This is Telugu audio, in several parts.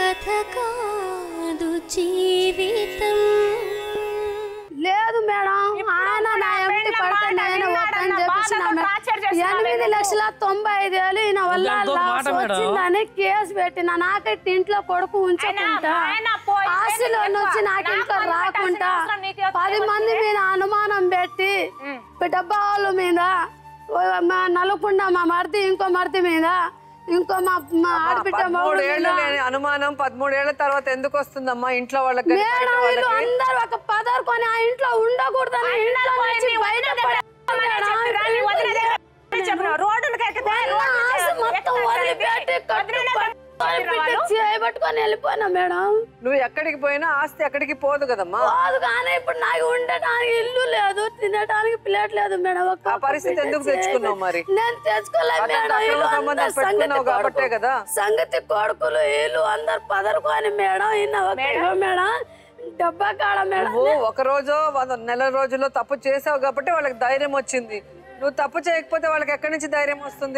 కథ కాదు జీవితం లేదు మేడం ఆయన నా ఎంటి పడితే నేను వద్దని చెప్పేసిన ఎనిమిది లక్షల తొంభై ఐదు వేలు ఈయన వల్ల ఎంతో మాట లాస్ మేడం. వచ్చిందని కేసు పెట్టిన నాకైతే ఇంట్లో కొడుకు ఉంచకుండా ఆయన పోయి ఆశలో వచ్చి నాకు నాకు ఇంట్లో అనుమానం రాకుండా అవసరం నీకు వస్తే పది మంది మీద అనుమానం పెట్టి డబ్బా వాళ్ళ మీద ఓ మా నలుపుండ మా మరిది ఇంకో మరిది మీద ఇంకో మా మా ఆడబిడ్డ పదమూడు మొగుడు ఏళ్ళు మీద లేని అనుమానం పదమూడేళ్ల తర్వాత ఎందుకు వస్తుందమ్మా ఇంట్లో వాళ్ళకి కానీ బయట మేడం వీళ్ళు వాళ్ళకి? అందరూ ఒక పదరుకొని ఆ ఇంట్లో ఉండకూడదని ఇంట్లో నుంచి బయట రోడ్డులకు ఎక్కితే మొత్తం వదిలిపెట్టి చేయబట్టుకొని వెళ్ళిపోయినా మేడం నువ్వు ఎక్కడికి పోయినా ఆస్తి ఎక్కడికి పోదు కదమ్మా కాదు కానీ ఇప్పుడు నాకు ఉండటానికి ఇల్లు లేదు తినడానికి ప్లేట్ లేదు మేడం ఒక్క ఆ పరిస్థితి బిడ్డ ఎందుకు చేయబట్టి- తెచ్చుకున్నావు మరి? నేను తెచ్చుకోలేదు అక్కడ మేడం అక్రమ వీళ్ళు సంబంధం అందరు పెట్టుకున్నావు సంగతి కాబట్టే కొడుకు- కదా? సంగతి కొడుకులు వీళ్ళు అందరు పదరుకొని మేడం ఈయన ఒక ఇగో మేడం డబ్బా కాడ మేడం నువ్వు ఒక రోజు వంద నెల రోజుల్లో తప్పు చేసావు కాబట్టి వాళ్ళకి ధైర్యం వచ్చింది నువ్వు తప్పు చేయకపోతే వాళ్ళకి ఎక్కడి నుంచి ధైర్యం వస్తుంది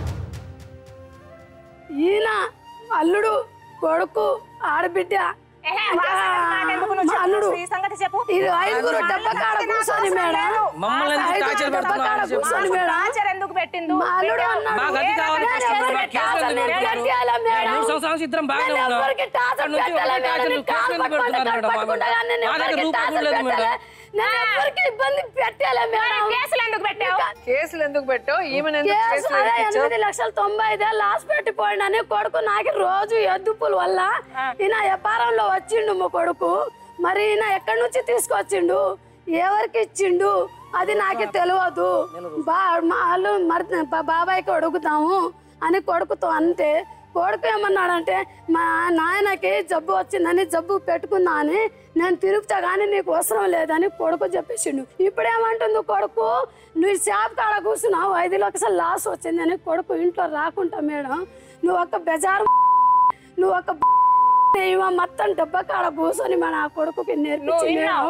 ఈయన అల్లుడు కొడుకు ఆడబిడ్డ ఇంకా మా అల్లుడు ఈ సంగతి చెప్పు ఇది ఐదుగురు డబ్బా కాడ కూర్చొని మేడం మమ్మల్ని ఎందుకు ఐదుగురు టార్చర్ డబ్బా కాడ పెడుతున్నారు చెప్పు. కూర్చొని మేడం టార్చర్ ఎందుకు పెట్టిండు మా అల్లుడు అన్నాడు మాకు అది కావాలి నేను ఫస్ట్ ఎవరికి మేడం. కేసులు టార్చర్ ఎందుకు పెడుతున్నారు? పెట్టాలా మేడం? మూడు సంవత్సరాల నుంచి ఇద్దరం బాగానే నేను ఉన్నాం. ఎవరికి టార్చర్ అక్కడ నుంచి పెట్టాలా ఒకటే మేడం? టార్చర్ నేను కేసులు కాలు ఎందుకు పట్టుకుంటా, పెడుతున్నారు మేడం? పట్టుకుంటా కానీ నేను మా దగ్గర ఎవరికి రూపాయి టార్చర్ కూడా లేదు మేడం. పెట్టాలా? నేను ఎవరికి ఇబ్బంది పెట్టాలా మేడం? కేసులు ఎందుకు పెట్టావు కేసులు ఎందుకు పెట్టావు ఈమెను ఎందుకు కేసు కేసులు అదే ఎక్కించావు? ఎనిమిది లక్షల తొంభై ఐదు లాస్ పెట్టిపోయిండని కొడుకు నాకు రోజు ఎద్దుపుల వల్ల ఈయన వ్యాపారంలో వచ్చిండు మా కొడుకు మరి ఈయన ఎక్కడి నుంచి తీసుకొచ్చిండు ఎవరికి ఇచ్చిండు అది నాకు తెలియదు బా మా వాళ్ళు మరి బా- బాబాయ్కి అడుగుతాము అని కొడుకుతో అంతే కొడుకు ఏమన్నాడంటే మా నాయనకి జబ్బు వచ్చిందని జబ్బు పెట్టుకున్నా అని నేను తిరుగుతా కానీ నీకు అవసరం లేదని కొడుకు చెప్పేసిండు ఇప్పుడు ఏమంటుంది కొడుకు నువ్వు షాప్ కాడ కూర్చున్నావు ఐదు లక్షలు లాస్ వచ్చిందని కొడుకు ఇంట్లో రాకుంటా మేడం నువ్వు ఒక బెజారు నువ్వు ఒక ఇవ మొత్తం డబ్బా కాడ కూర్చొని మన ఆ కొడుకుకి నేర్పించి మేడం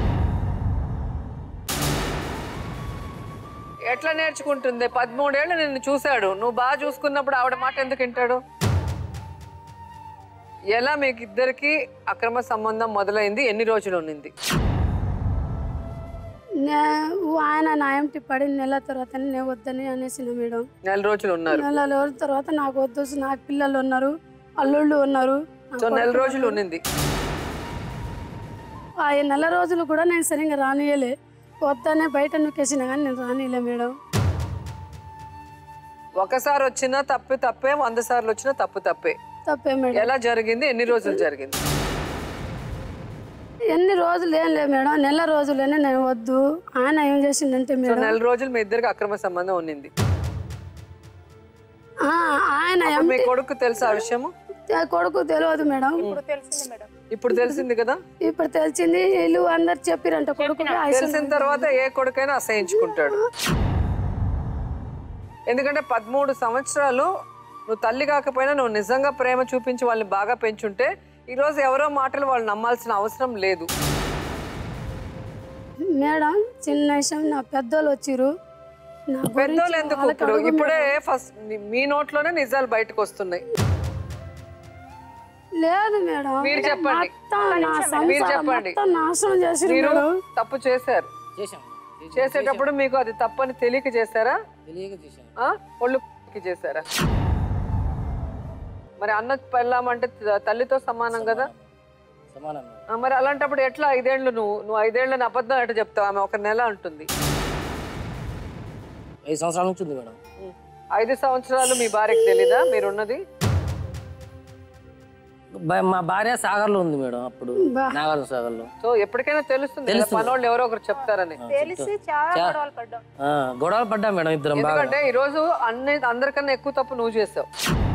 ఎట్లా నేర్చుకుంటుంది పదమూడేళ్ళు నిన్ను చూశాడు నువ్వు బాగా చూసుకున్నప్పుడు ఆవిడ మాట ఎందుకు వింటాడు ఎలా మీకు ఇద్దరికి అక్రమ సంబంధం మొదలైంది ఎన్ని రోజులు ఉన్నింది నే- ఆయన నాయంటి పడిన నెల తర్వాత నేను వద్దని అనేసిన మేడం నెల రోజులు ఉన్నారు నెల రోజుల తర్వాత నాకు వద్దు నాకు పిల్లలు ఉన్నారు అల్లుళ్ళు ఉన్నారు నా సో నెల కొడుకు రోజులు ఉన్నారు. ఉన్నింది ఆ నెల రోజులు కూడా నేను సరిగ్గా రానియలే వద్దనే బయట నొక్కేసిన కానీ నేను రానియలే మేడం ఒకసారి వచ్చినా తప్పు తప్పే వంద సార్లు వచ్చినా తప్పు తప్పే తప్పే మేడం ఎలా జరిగింది ఎన్ని రోజులు జరిగింది ఎన్ని రోజులు ఏం లేదు మేడం నెల రోజులేనే నేను వద్దు ఆయన ఏం చేసిండంటే సో మేడం నెల రోజులు మీ ఇద్దరికి అక్రమ సంబంధం ఉన్నింది ఆ, ఆయన అప్పుడు మీ ఎంటి- కొడుకు తెలుసా ఆ విషయము ఆ కొడుకు తెలియదు మేడం తెలిసింది మేడం ఇప్పుడు తెలిసింది కదా ఇప్పుడు తెలిసింది వీళ్ళు అందరు చెప్పిరంట కొడుకు తెలిసిన తర్వాత ఏ కొడుకైనా అసహించుకుంటాడు ఎందుకంటే పదమూడు సంవత్సరాలు నువ్వు తల్లి కాకపోయినా నువ్వు నిజంగా ప్రేమ చూపించి వాళ్ళని బాగా పెంచుంటే ఈరోజు ఎవరో మాటలు వాళ్ళు నమ్మాల్సిన అవసరం లేదు మేడం చిన్న విషయం నా పెద్దోళ్ళు వచ్చిర్రు నా గురించి పెద్దోళ్ళు ఎందుకు వాళ్ళకి ఇప్పుడు అడుగు ఇప్పుడే మేడం. ఫస్ట్ మీ నోట్లోనే నిజాలు బయటకు వస్తున్నాయి లేదు మేడం మీరు చెప్పండి. మొత్తం నా మీరు సంసారం చెప్పండి. మొత్తం నాశనం చేసిర్రు మీరు మేడం తప్పు చేశారు చేశాం చేసేటప్పుడు మీకు అది తప్పని తెలియక చేశారా తెలియక చేశాం ఆ? ఒళ్ళు చేశారా మరి అన్న పెళ్ళామంటే త- తల్లితో సమానం కదా సమానం ఆ, మరి అలాంటప్పుడు ఎట్లా ఐదేళ్లు నువ్వు నువ్వు ఐదేళ్ళని అబద్ధం ఎట్లా చెప్తావు ఆమె ఒక నెల అంటుంది ఐదు సంవత్సరాల నుంచి ఉంది మేడం ఉం. ఐదు సంవత్సరాలు మీ భార్యకి తెలీదా మీరున్నది బా- మా భార్య సాగర్లో ఉంది మేడం అప్పుడు బా. నాగార్జున సాగర్లో సో ఎప్పటికైనా తెలుస్తుంది కదా తెలుస్తుంది. పనోళ్ళు ఎవరో ఒకరు చెప్తారని తెలిసి చాలా చా- గొడవలు పడ్డాం ఆ, గొడవలు పడ్డా మేడం ఇద్దరం బాగా ఎందుకంటే ఈ రోజు అన్ని అందరికన్నా ఎక్కువ తప్పు నువ్వు చేసావు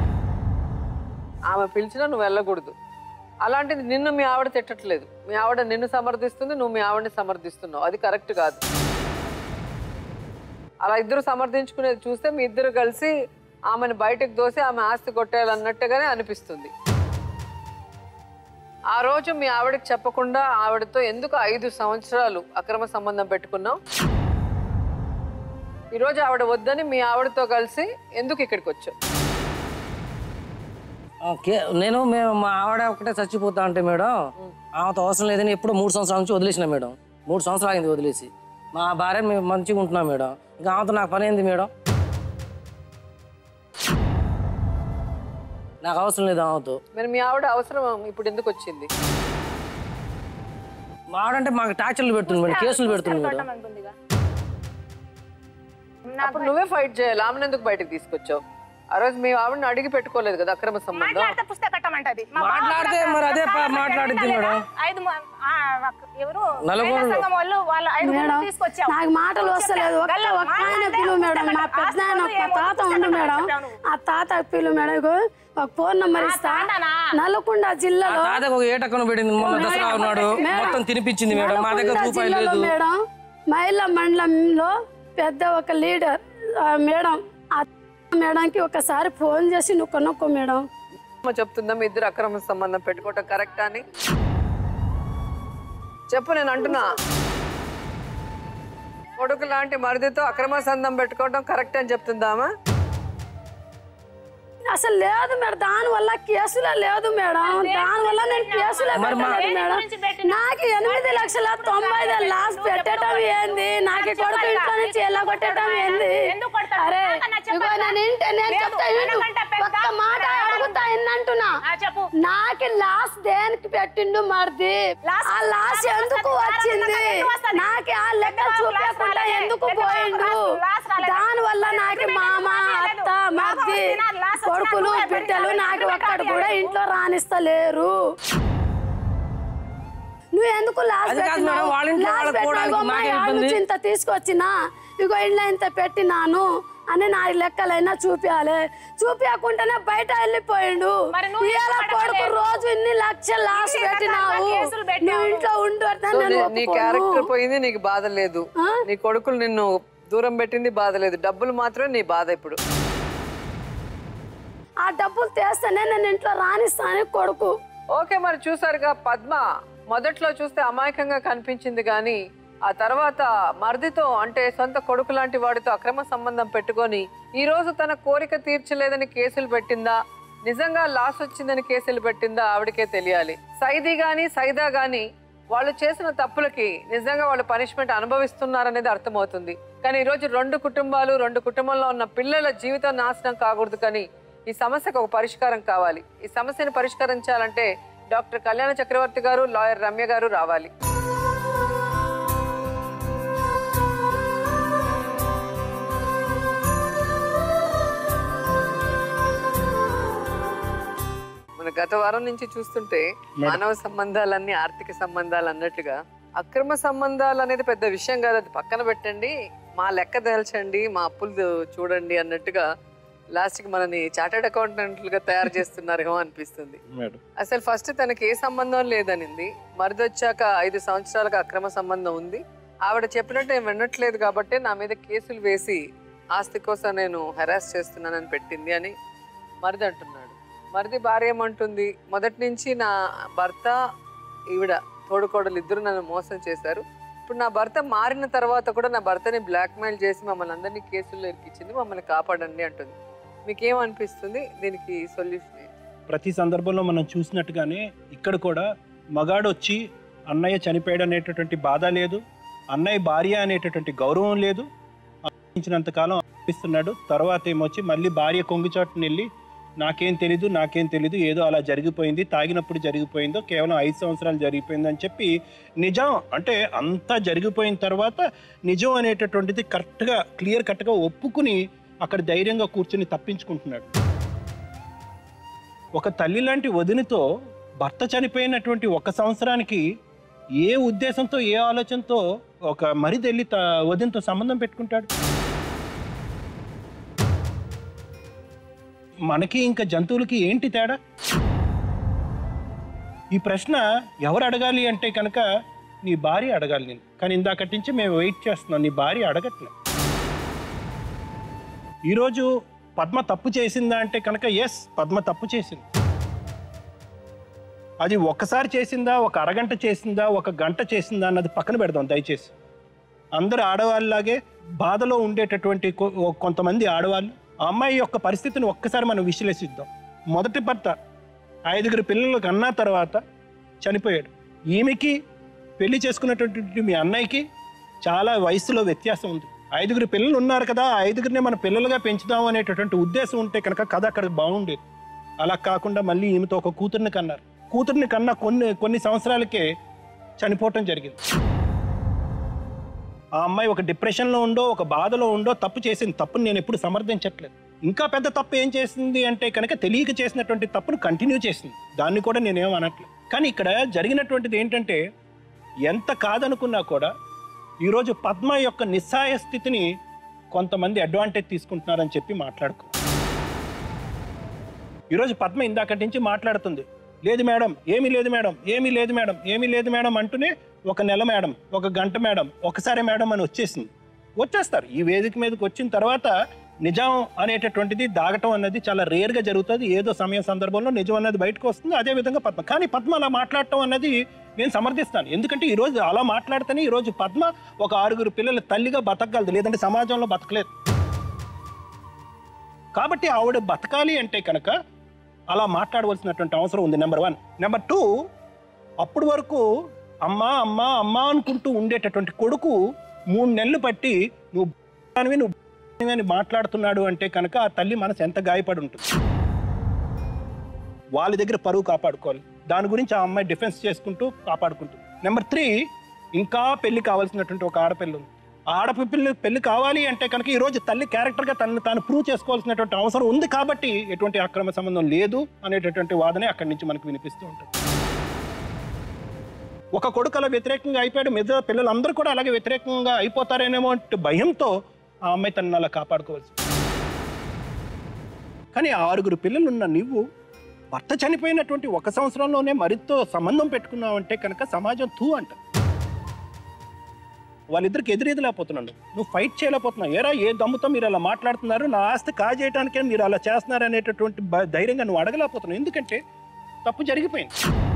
ఆమె పిలిచినా నువ్వు వెళ్ళకూడదు అలాంటిది నిన్ను మీ ఆవిడ తిట్టట్లేదు మీ ఆవిడ నిన్ను సమర్థిస్తుంది నువ్వు మీ ఆవిడని సమర్థిస్తున్నావు అది కరెక్ట్ కాదు అలా ఇద్దరు సమర్థించుకునేది చూస్తే మీ ఇద్దరు కలిసి ఆమెను బయటకు దోసి ఆమె ఆస్తి కొట్టేయాలన్నట్టుగానే అనిపిస్తుంది ఆ రోజు మీ ఆవిడకి చెప్పకుండా ఆవిడతో ఎందుకు ఐదు సంవత్సరాలు అక్రమ సంబంధం పెట్టుకున్నావు ఈరోజు ఆవిడ వద్దని మీ ఆవిడతో కలిసి ఎందుకు ఇక్కడికి వచ్చావు ఆ, కే- నేను మేము మా ఆవిడ ఒకటే చచ్చిపోతా అంటే మేడం ఆమెతో అవసరం లేదని ఎప్పుడో మూడు సంవత్సరాల నుంచి వదిలేసిన మేడం మూడు సంవత్సరాలు అయింది వదిలేసి మా భార్య మేము మంచిగా ఉంటున్నాం మేడం ఇంకా ఆమెతో నాకు పని ఏంది మేడం నాకు అవసరం లేదు ఆమెతో మరి మీ ఆవిడ అవసరం ఇప్పుడు ఎందుకు వచ్చింది మా ఆవిడంటే మాకు టార్చర్లు పెడుతుంది మేడం కేసులు పెడుతుంది మేడం అంటుందిగా అప్పుడు నువ్వే ఫైట్ చేయాలి ఆమెను ఎందుకు బయటకు తీసుకొచ్చావు ఆ రోజు మీ ఆవిడని అడిగి పెట్టుకోలేదు కదా అక్రమ సంబంధం మాట్లాడితే పుస్తకం కట్టమంటది మా బావ మాట్లాడితే కూడా మరి అదే ప- కావాలంటే మాట్లాడిద్ది లేదా? మేడం. ఐదు మ- ఆ, ఎవరు నలుగురు. మహిళా సంఘం వాళ్ళు వాళ్ళ ఐదు మేడం తీసుకొచ్చావు నాకు మాటలు వస్తలేదు ఒక్క గల్ల- ఒక్క ఆయన మాట్లాడితే పిలువు మేడం మా పుస్తకం పెద్ద ఆయన ఆస్తి ఒక తాత పుస్తకం ఉండు మేడం చెప్పావు నువ్వు. ఆ తాత పిలువు మేడం ఇగో ఒక ఫోన్ నెంబర్ ఇస్తా తాతనా? నల్గొండ ఆ జిల్లాలో తాతకు ఒక ఏటక్కను పెట్టింది మొన్న దసరా ఉన్నాడు మొత్తం తినిపించింది మేడం మా దగ్గర నల్గొండ రూపాయలు జిల్లాలో లేదు మేడం మహిళా మండలంలో పెద్ద ఒక లీడర్ ఆ మేడం ఆ మేడంకి ఒకసారి ఫోన్ చేసి నువ్వు కొనుక్కో మేడం అమ్మ చెప్తుందా మీ ఇద్దరు అక్రమ సంబంధం పెట్టుకోవటం కరెక్ట్ అని చెప్పు నేను అంటున్నా కొడుకు లాంటి మరిదితో అక్రమ సంబంధం పెట్టుకోవటం కరెక్ట్ అని చెప్తుందామా అసలు లేదు మేడం దాని వల్ల కేసులే లేదు మేడం దాని వల్ల నేను కేసులే మరి మా- పెట్టలేదు మేడం గురించి పెట్టినా? నాకు ఎనిమిది లక్షల తొంభై ఐదు లాస్ పెట్టడం ఏంది నాకు ఈ కొడుకు ఇంట్లో నుంచి ఎలా కొట్టడం ఏంది ఎందుకు కొడతాడు? అరే నాకన్నా ఇగో చెప్పొద్దా? నేను ఇంటే నేను లేదు, చెప్తా విను. వెనకంట పెద్ద ఒక్క మాట అడుగుతా ఎన్నంటున్నా ఆ, చెప్పు నాకు లాస్ దేనికి పెట్టిండు మరిది లాస్ ఆ లాస్ ఎందుకు వచ్చింది నాకు ఆ లెక్క చూపించకుండా ఎందుకు పోయిండు దాని వల్ల నాకు మామ అత్త మరిది కొడుకులు బిడ్డలు నాకు ఒక్కడు కూడా ఇంట్లో రాణిస్తలేరు నువ్వు ఎందుకు లాస్ అది కాదు మేడం, వాళ్ళ ఇంట్లో వాళ్ళకి పోవడానికి మాకేం ఇబ్బంది? ఇంత తీసుకొచ్చినా ఇగో ఇంట్లో ఇంత పెట్టినాను అని నా లెక్కలైనా చూపించాలి చూపించకుండానే బయట వెళ్ళిపోయిండు మరి నువ్వు ఇవాళ ఎందుకు కొడుకు పడలేదు? రోజు ఇన్ని లక్షలు లాస్ ఇన్ని పెట్టినావు రకాలుగా కేసులు పెట్టావు. నువ్వు ఇంట్లో ఉండు అంటే సో నేను నీ- నీ ఒప్పుకోను. క్యారెక్టర్ పోయింది నీకు బాధ లేదు ఆ? నీ కొడుకులు నిన్ను దూరం పెట్టింది బాధ లేదు డబ్బులు మాత్రమే నీ బాధ ఇప్పుడు ఆ డబ్బులు తెస్తేనే నేను ఇంట్లో రాణిస్తాను కొడుకు ఓకే మరి చూసారుగా పద్మ మొదట్లో చూస్తే అమాయకంగా కనిపించింది కానీ ఆ తర్వాత మరిదితో అంటే సొంత కొడుకు లాంటి వాడితో అక్రమ సంబంధం పెట్టుకొని ఈ రోజు తన కోరిక తీర్చలేదని కేసులు పెట్టిందా నిజంగా లాస్ వచ్చిందని కేసులు పెట్టిందా ఆవిడకే తెలియాలి సైది గాని సైదా గాని వాళ్ళు చేసిన తప్పులకి నిజంగా వాళ్ళు పనిష్మెంట్ అనుభవిస్తున్నారనేది అర్థమవుతుంది కానీ ఈరోజు రెండు కుటుంబాలు రెండు కుటుంబంలో ఉన్న పిల్లల జీవితం నాశనం కాకూడదు కానీ ఈ సమస్యకు ఒక పరిష్కారం కావాలి ఈ సమస్యను పరిష్కరించాలంటే డాక్టర్ కళ్యాణ చక్రవర్తి గారు లాయర్ రమ్య గారు రావాలి మన గత వారం నుంచి చూస్తుంటే మానవ సంబంధాలన్నీ ఆర్థిక సంబంధాలు అన్నట్టుగా అక్రమ సంబంధాలు అనేది పెద్ద విషయం కాదు అది పక్కన పెట్టండి మా లెక్క తేల్చండి మా అప్పులు చూడండి అన్నట్టుగా లాస్ట్కి మనని చార్టెడ్ అకౌంటెంట్లుగా తయారు చేస్తున్నారేమో అనిపిస్తుంది మేడం అసలు ఫస్ట్ తనకి ఏ సంబంధం లేదనింది మరిదొచ్చాక ఐదు సంవత్సరాలకు అక్రమ సంబంధం ఉంది ఆవిడ చెప్పినట్టు నేను వినట్లేదు కాబట్టి నా మీద కేసులు వేసి ఆస్తి కోసం నేను హెరాస్ చేస్తున్నానని పెట్టింది అని మరిది అంటున్నాడు మరిది భార్య ఏమంటుంది మొదటి నుంచి నా భర్త ఈవిడ తోడుకోడలు ఇద్దరు నన్ను మోసం చేశారు ఇప్పుడు నా భర్త మారిన తర్వాత కూడా నా భర్తని బ్లాక్మెయిల్ చేసి మమ్మల్ని అందరినీ కేసుల్లో ఇరికించింది మమ్మల్ని కాపాడండి అంటుంది మీకేమనిపిస్తుంది దీనికి సొల్యూషన్ ప్రతి సందర్భంలో మనం చూసినట్టుగానే ఇక్కడ కూడా మగాడు వచ్చి అన్నయ్య చనిపోయాడు అనేటటువంటి బాధ లేదు అన్నయ్య భార్య అనేటటువంటి గౌరవం లేదు ఇచ్చినంత కాలం అనిపిస్తున్నాడు తర్వాత ఏమొచ్చి మళ్ళీ భార్య కొంగుచాటుని వెళ్ళి నాకేం తెలీదు నాకేం తెలీదు ఏదో అలా జరిగిపోయింది తాగినప్పుడు జరిగిపోయిందో కేవలం ఐదు సంవత్సరాలు జరిగిపోయింది అని చెప్పి నిజం అంటే అంతా జరిగిపోయిన తర్వాత నిజం అనేటటువంటిది కరెక్ట్గా క్లియర్ కట్గా ఒప్పుకుని అక్కడ ధైర్యంగా కూర్చుని తప్పించుకుంటున్నాడు ఒక తల్లి లాంటి వదినతో భర్త చనిపోయినటువంటి ఒక సంవత్సరానికి ఏ ఉద్దేశంతో ఏ ఆలోచనతో ఒక మరిదెళ్ళి త వదినతో సంబంధం పెట్టుకుంటాడు మనకి ఇంకా జంతువులకి ఏంటి తేడా ఈ ప్రశ్న ఎవరు అడగాలి అంటే కనుక నీ భార్య అడగాలి నేను కానీ ఇందాకటి నుంచి మేము వెయిట్ చేస్తున్నాం నీ భార్య అడగట్లే ఈరోజు పద్మ తప్పు చేసిందా అంటే కనుక ఎస్ పద్మ తప్పు చేసింది అది ఒక్కసారి చేసిందా ఒక అరగంట చేసిందా ఒక గంట చేసిందా అన్నది పక్కన పెడదాం దయచేసి అందరు ఆడవాళ్ళలాగే బాధలో ఉండేటటువంటి కొ- కొంతమంది ఆడవాళ్ళు ఆ అమ్మాయి యొక్క పరిస్థితిని ఒక్కసారి మనం విశ్లేషిద్దాం మొదటి భర్త ఐదుగురు పిల్లలు కన్నా తర్వాత చనిపోయాడు ఈమెకి పెళ్లి చేసుకున్నటువంటి మీ అన్నయ్యకి చాలా వయసులో వ్యత్యాసం ఉంది ఐదుగురు పిల్లలు ఉన్నారు కదా ఆ ఐదుగురిని మన పిల్లలుగా పెంచుదాం అనేటటువంటి ఉద్దేశం ఉంటే కనుక కథ అక్కడ బాగుండేది అలా కాకుండా మళ్ళీ ఈమెతో ఒక కూతుర్ని కన్నారు కూతుర్ని కన్నా కొన్ని కొన్ని సంవత్సరాలకే చనిపోవటం జరిగింది ఆ అమ్మాయి ఒక డిప్రెషన్లో ఉండో ఒక బాధలో ఉండో తప్పు చేసింది తప్పుని నేను ఎప్పుడు సమర్థించట్లేదు ఇంకా పెద్ద తప్పు ఏం చేసింది అంటే కనుక తెలియక చేసినటువంటి తప్పును కంటిన్యూ చేసింది దాన్ని కూడా నేనేం అనట్లేదు కానీ ఇక్కడ జరిగినటువంటిది ఏంటంటే ఎంత కాదనుకున్నా కూడా ఈరోజు పద్మ యొక్క నిస్సాయ స్థితిని కొంతమంది అడ్వాంటేజ్ తీసుకుంటున్నారని చెప్పి మాట్లాడుకో ఈరోజు పద్మ ఇందాకటి నుంచి మాట్లాడుతుంది లేదు మేడం ఏమీ లేదు మేడం ఏమీ లేదు మేడం ఏమీ లేదు మేడం అంటూనే ఒక నెల మేడం ఒక గంట మేడం ఒకసారి మేడం అని వచ్చేసింది వచ్చేస్తారు ఈ వేదిక మీదకి వచ్చిన తర్వాత నిజం అనేటటువంటిది దాగటం అన్నది చాలా రేర్గా జరుగుతుంది ఏదో సమయం సందర్భంలో నిజం అన్నది బయటకు వస్తుంది అదే విధంగా పద్మ కానీ పద్మ అలా మాట్లాడటం అన్నది నేను సమర్థిస్తాను ఎందుకంటే ఈ రోజు అలా మాట్లాడితేనే ఈ రోజు పద్మ ఒక ఆరుగురు పిల్లల తల్లిగా బతకగలదు లేదంటే సమాజంలో బతకలేదు కాబట్టి ఆవిడ బతకాలి అంటే కనుక అలా మాట్లాడవలసినటువంటి అవసరం ఉంది నెంబర్ వన్ నెంబర్ టూ అప్పటి వరకు అమ్మా అమ్మా అమ్మా అనుకుంటూ ఉండేటటువంటి కొడుకు మూడు నెలలు పట్టి నువ్వు దానివి నువ్వు దానివి అని మాట్లాడుతున్నాడు అంటే కనుక ఆ తల్లి మనసు ఎంత గాయపడి ఉంటుంది వాళ్ళ దగ్గర పరువు కాపాడుకోవాలి దాని గురించి ఆ అమ్మాయి డిఫెన్స్ చేసుకుంటూ కాపాడుకుంటుంది నెంబర్ త్రీ ఇంకా పెళ్లి కావాల్సినటువంటి ఒక ఆడపిల్ల ఉంది ఆ ఆడపిల్ల పెళ్లి కావాలి అంటే కనుక ఈ రోజు తల్లి క్యారెక్టర్గా తనను తాను ప్రూవ్ చేసుకోవాల్సినటువంటి అవసరం ఉంది కాబట్టి ఎటువంటి అక్రమ సంబంధం లేదు అనేటటువంటి వాదనే అక్కడి నుంచి మనకు వినిపిస్తూ ఉంటుంది ఒక కొడుకు అలా వ్యతిరేకంగా అయిపోయాడు మిగతా పిల్లలందరూ కూడా అలాగే వ్యతిరేకంగా అయిపోతారేనేమో అంటే భయంతో ఆ అమ్మాయి తనని అలా కాపాడుకోవాల్సి కానీ ఆరుగురు పిల్లలున్న నువ్వు భర్త చనిపోయినటువంటి ఒక సంవత్సరంలోనే మరితో సంబంధం పెట్టుకున్నావంటే కనుక సమాజం తూ అంట వాళ్ళిద్దరికి ఎదురెదలేకపోతున్నాడు నువ్వు ఫైట్ చేయలేకపోతున్నావు ఏరా ఏ దమ్ముతో మీరు అలా మాట్లాడుతున్నారు నా ఆస్తి కాజేయడానికే మీరు అలా చేస్తున్నారు అనేటటువంటి భ- ధైర్యంగా నువ్వు అడగలేకపోతున్నావు ఎందుకంటే తప్పు జరిగిపోయింది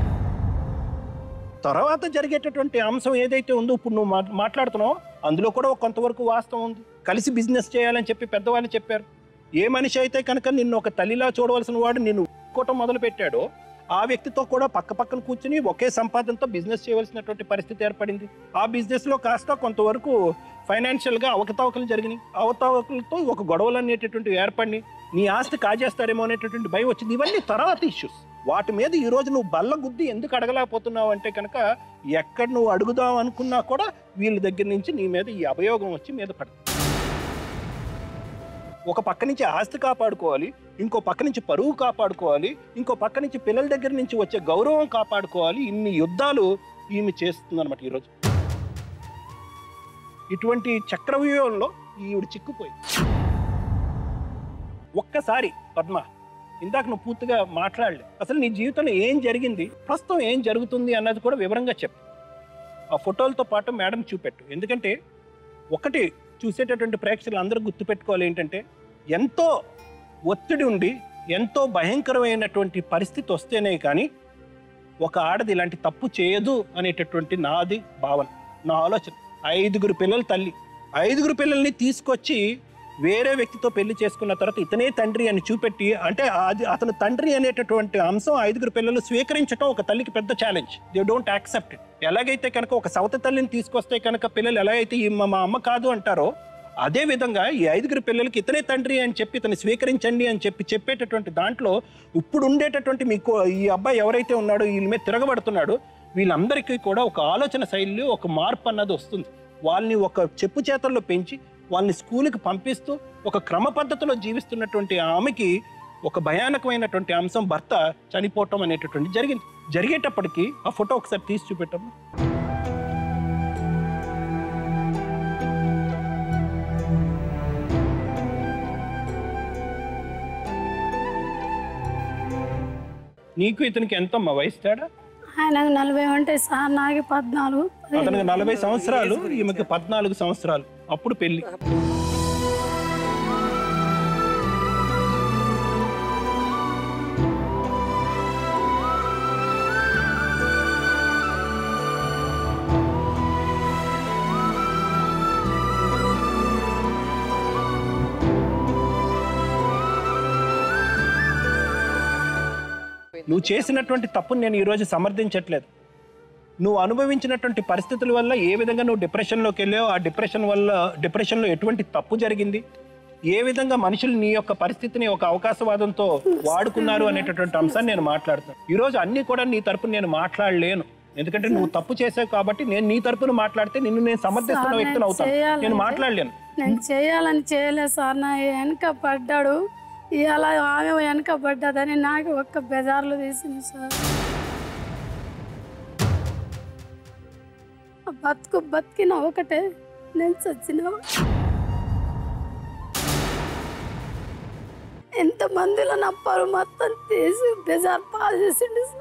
తర్వాత జరిగేటటువంటి అంశం ఏదైతే ఉందో ఇప్పుడు నువ్వు మా- మాట్లాడుతున్నావో అందులో కూడా ఒక కొంతవరకు వాస్తవం ఉంది కలిసి బిజినెస్ చేయాలని చెప్పి పెద్దవాళ్ళు చెప్పారు ఏ మనిషి అయితే కనుక నిన్ను ఒక తల్లిలా చూడవలసిన వాడు నిన్ను కోటం మొదలు పెట్టాడో ఆ వ్యక్తితో కూడా పక్క పక్కన కూర్చుని ఒకే సంపాదనతో బిజినెస్ చేయవలసినటువంటి పరిస్థితి ఏర్పడింది ఆ బిజినెస్ లో కాస్త కొంతవరకు ఫైనాన్షియల్ గా అవకతవకలు జరిగినాయి అవకతవకలతో ఒక గొడవలు అనేటటువంటి ఏర్పడి నీ ఆస్తి కాజేస్తారేమో అనేటటువంటి భయం వచ్చింది ఇవన్నీ తర్వాత ఇష్యూస్ వాటి మీద ఈ రోజు నువ్వు బల్ల గుద్ది ఎందుకు అడగలేకపోతున్నావు అంటే కనుక ఎక్కడ నువ్వు అడుగుదాం అనుకున్నా కూడా వీళ్ళ దగ్గర నుంచి నీ మీద ఈ అభయోగం వచ్చి మీద పడుతుంది ఒక పక్క నుంచి ఆస్తి కాపాడుకోవాలి ఇంకో పక్క నుంచి పరువు కాపాడుకోవాలి ఇంకో పక్క నుంచి పిల్లల దగ్గర నుంచి వచ్చే గౌరవం కాపాడుకోవాలి ఇన్ని యుద్ధాలు ఈమె చేస్తుంది అనమాట ఈరోజు ఇటువంటి చక్రవ్యూహంలో ఈవిడ చిక్కుపోయింది ఒక్కసారి పద్మ ఇందాక నువ్వు పూర్తిగా మాట్లాడలే అసలు నీ జీవితంలో ఏం జరిగింది ప్రస్తుతం ఏం జరుగుతుంది అన్నది కూడా వివరంగా చెప్పు ఆ ఫోటోలతో పాటు మేడం చూపెట్టు ఎందుకంటే ఒకటి చూసేటటువంటి ప్రేక్షకులు అందరూ గుర్తుపెట్టుకోవాలి ఏంటంటే ఎంతో ఒత్తిడి ఉండి ఎంతో భయంకరమైనటువంటి పరిస్థితి వస్తేనే కానీ ఒక ఆడది ఇలాంటి తప్పు చేయదు అనేటటువంటి నాది భావన నా ఆలోచన ఐదుగురు పిల్లల తల్లి ఐదుగురు పిల్లల్ని తీసుకొచ్చి వేరే వ్యక్తితో పెళ్లి చేసుకున్న తర్వాత ఇతనే తండ్రి అని చూపెట్టి అంటే అది అతను తండ్రి అనేటటువంటి అంశం ఐదుగురు పిల్లలు స్వీకరించడం ఒక తల్లికి పెద్ద challenge they don't accept it ఎలాగైతే కనుక ఒక సవత తల్లిని తీసుకొస్తే కనుక పిల్లలు ఎలా అయితే ఈ మా మా అమ్మ కాదు అంటారో అదే విధంగా ఈ ఐదుగురు పిల్లలకి ఇతనే తండ్రి అని చెప్పి ఇతను స్వీకరించండి అని చెప్పి చెప్పేటటువంటి దాంట్లో ఇప్పుడు ఉండేటటువంటి మీకు ఈ అబ్బాయి ఎవరైతే ఉన్నాడో వీళ్ళ మీద తిరగబడుతున్నాడో వీళ్ళందరికీ కూడా ఒక ఆలోచన శైలి ఒక మార్పు అన్నది వస్తుంది వాళ్ళని ఒక చెప్పు చేతల్లో పెంచి వాళ్ళని స్కూల్కి పంపిస్తూ ఒక క్రమ పద్ధతిలో జీవిస్తున్నటువంటి ఆమెకి ఒక భయానకమైనటువంటి అంశం భర్త చనిపోవటం అనేటటువంటి జరిగింది జరిగేటప్పటికి ఆ ఫోటో ఒకసారి తీసి చూపెట్టమ్మా నీకు ఇతనికి ఎంతమ్మా వయసు తేడా ఆయనకు నలభై ఉంటాయి సార్ నాకు పద్నాలుగు అతనికి నలభై సంవత్సరాలు ఈమెకి పద్నాలుగు సంవత్సరాలు అప్పుడు పెళ్లి నువ్వు చేసినటువంటి తప్పుని నేను ఈరోజు సమర్థించట్లేదు నువ్వు అనుభవించినటువంటి పరిస్థితుల వల్ల ఏ విధంగా నువ్వు డిప్రెషన్లోకి వెళ్ళావు ఆ డిప్రెషన్ వల్ల డిప్రెషన్లో ఎటువంటి తప్పు జరిగింది ఏ విధంగా మనుషులు నీ యొక్క పరిస్థితిని ఒక అవకాశవాదంతో వాడుకున్నారు అనేటటువంటి అంశాన్ని నేను మాట్లాడుతాను ఈరోజు అన్ని కూడా నీ తరపున నేను మాట్లాడలేను ఎందుకంటే నువ్వు తప్పు చేసావు కాబట్టి నేను నీ తరపున మాట్లాడితే నిన్ను నేను సమర్థిస్తున్న సార్, వ్యక్తిని నేను అవుతాను చేయాలంటే- నేను మాట్లాడలేను నేను చేయాలని చేయలేదు సార్ నా వెనక పడ్డాడు ఇలా ఆమె వెనక పడ్డదని నాకు ఒక్క బెజార్లు తీసింది సార్ ఆ బతుకు బతికిన ఒకటే నేను చచ్చిన ఎంత మందిలో నా పరువు మొత్తం తీసి బెజార్ పాలు చేసిండు సార్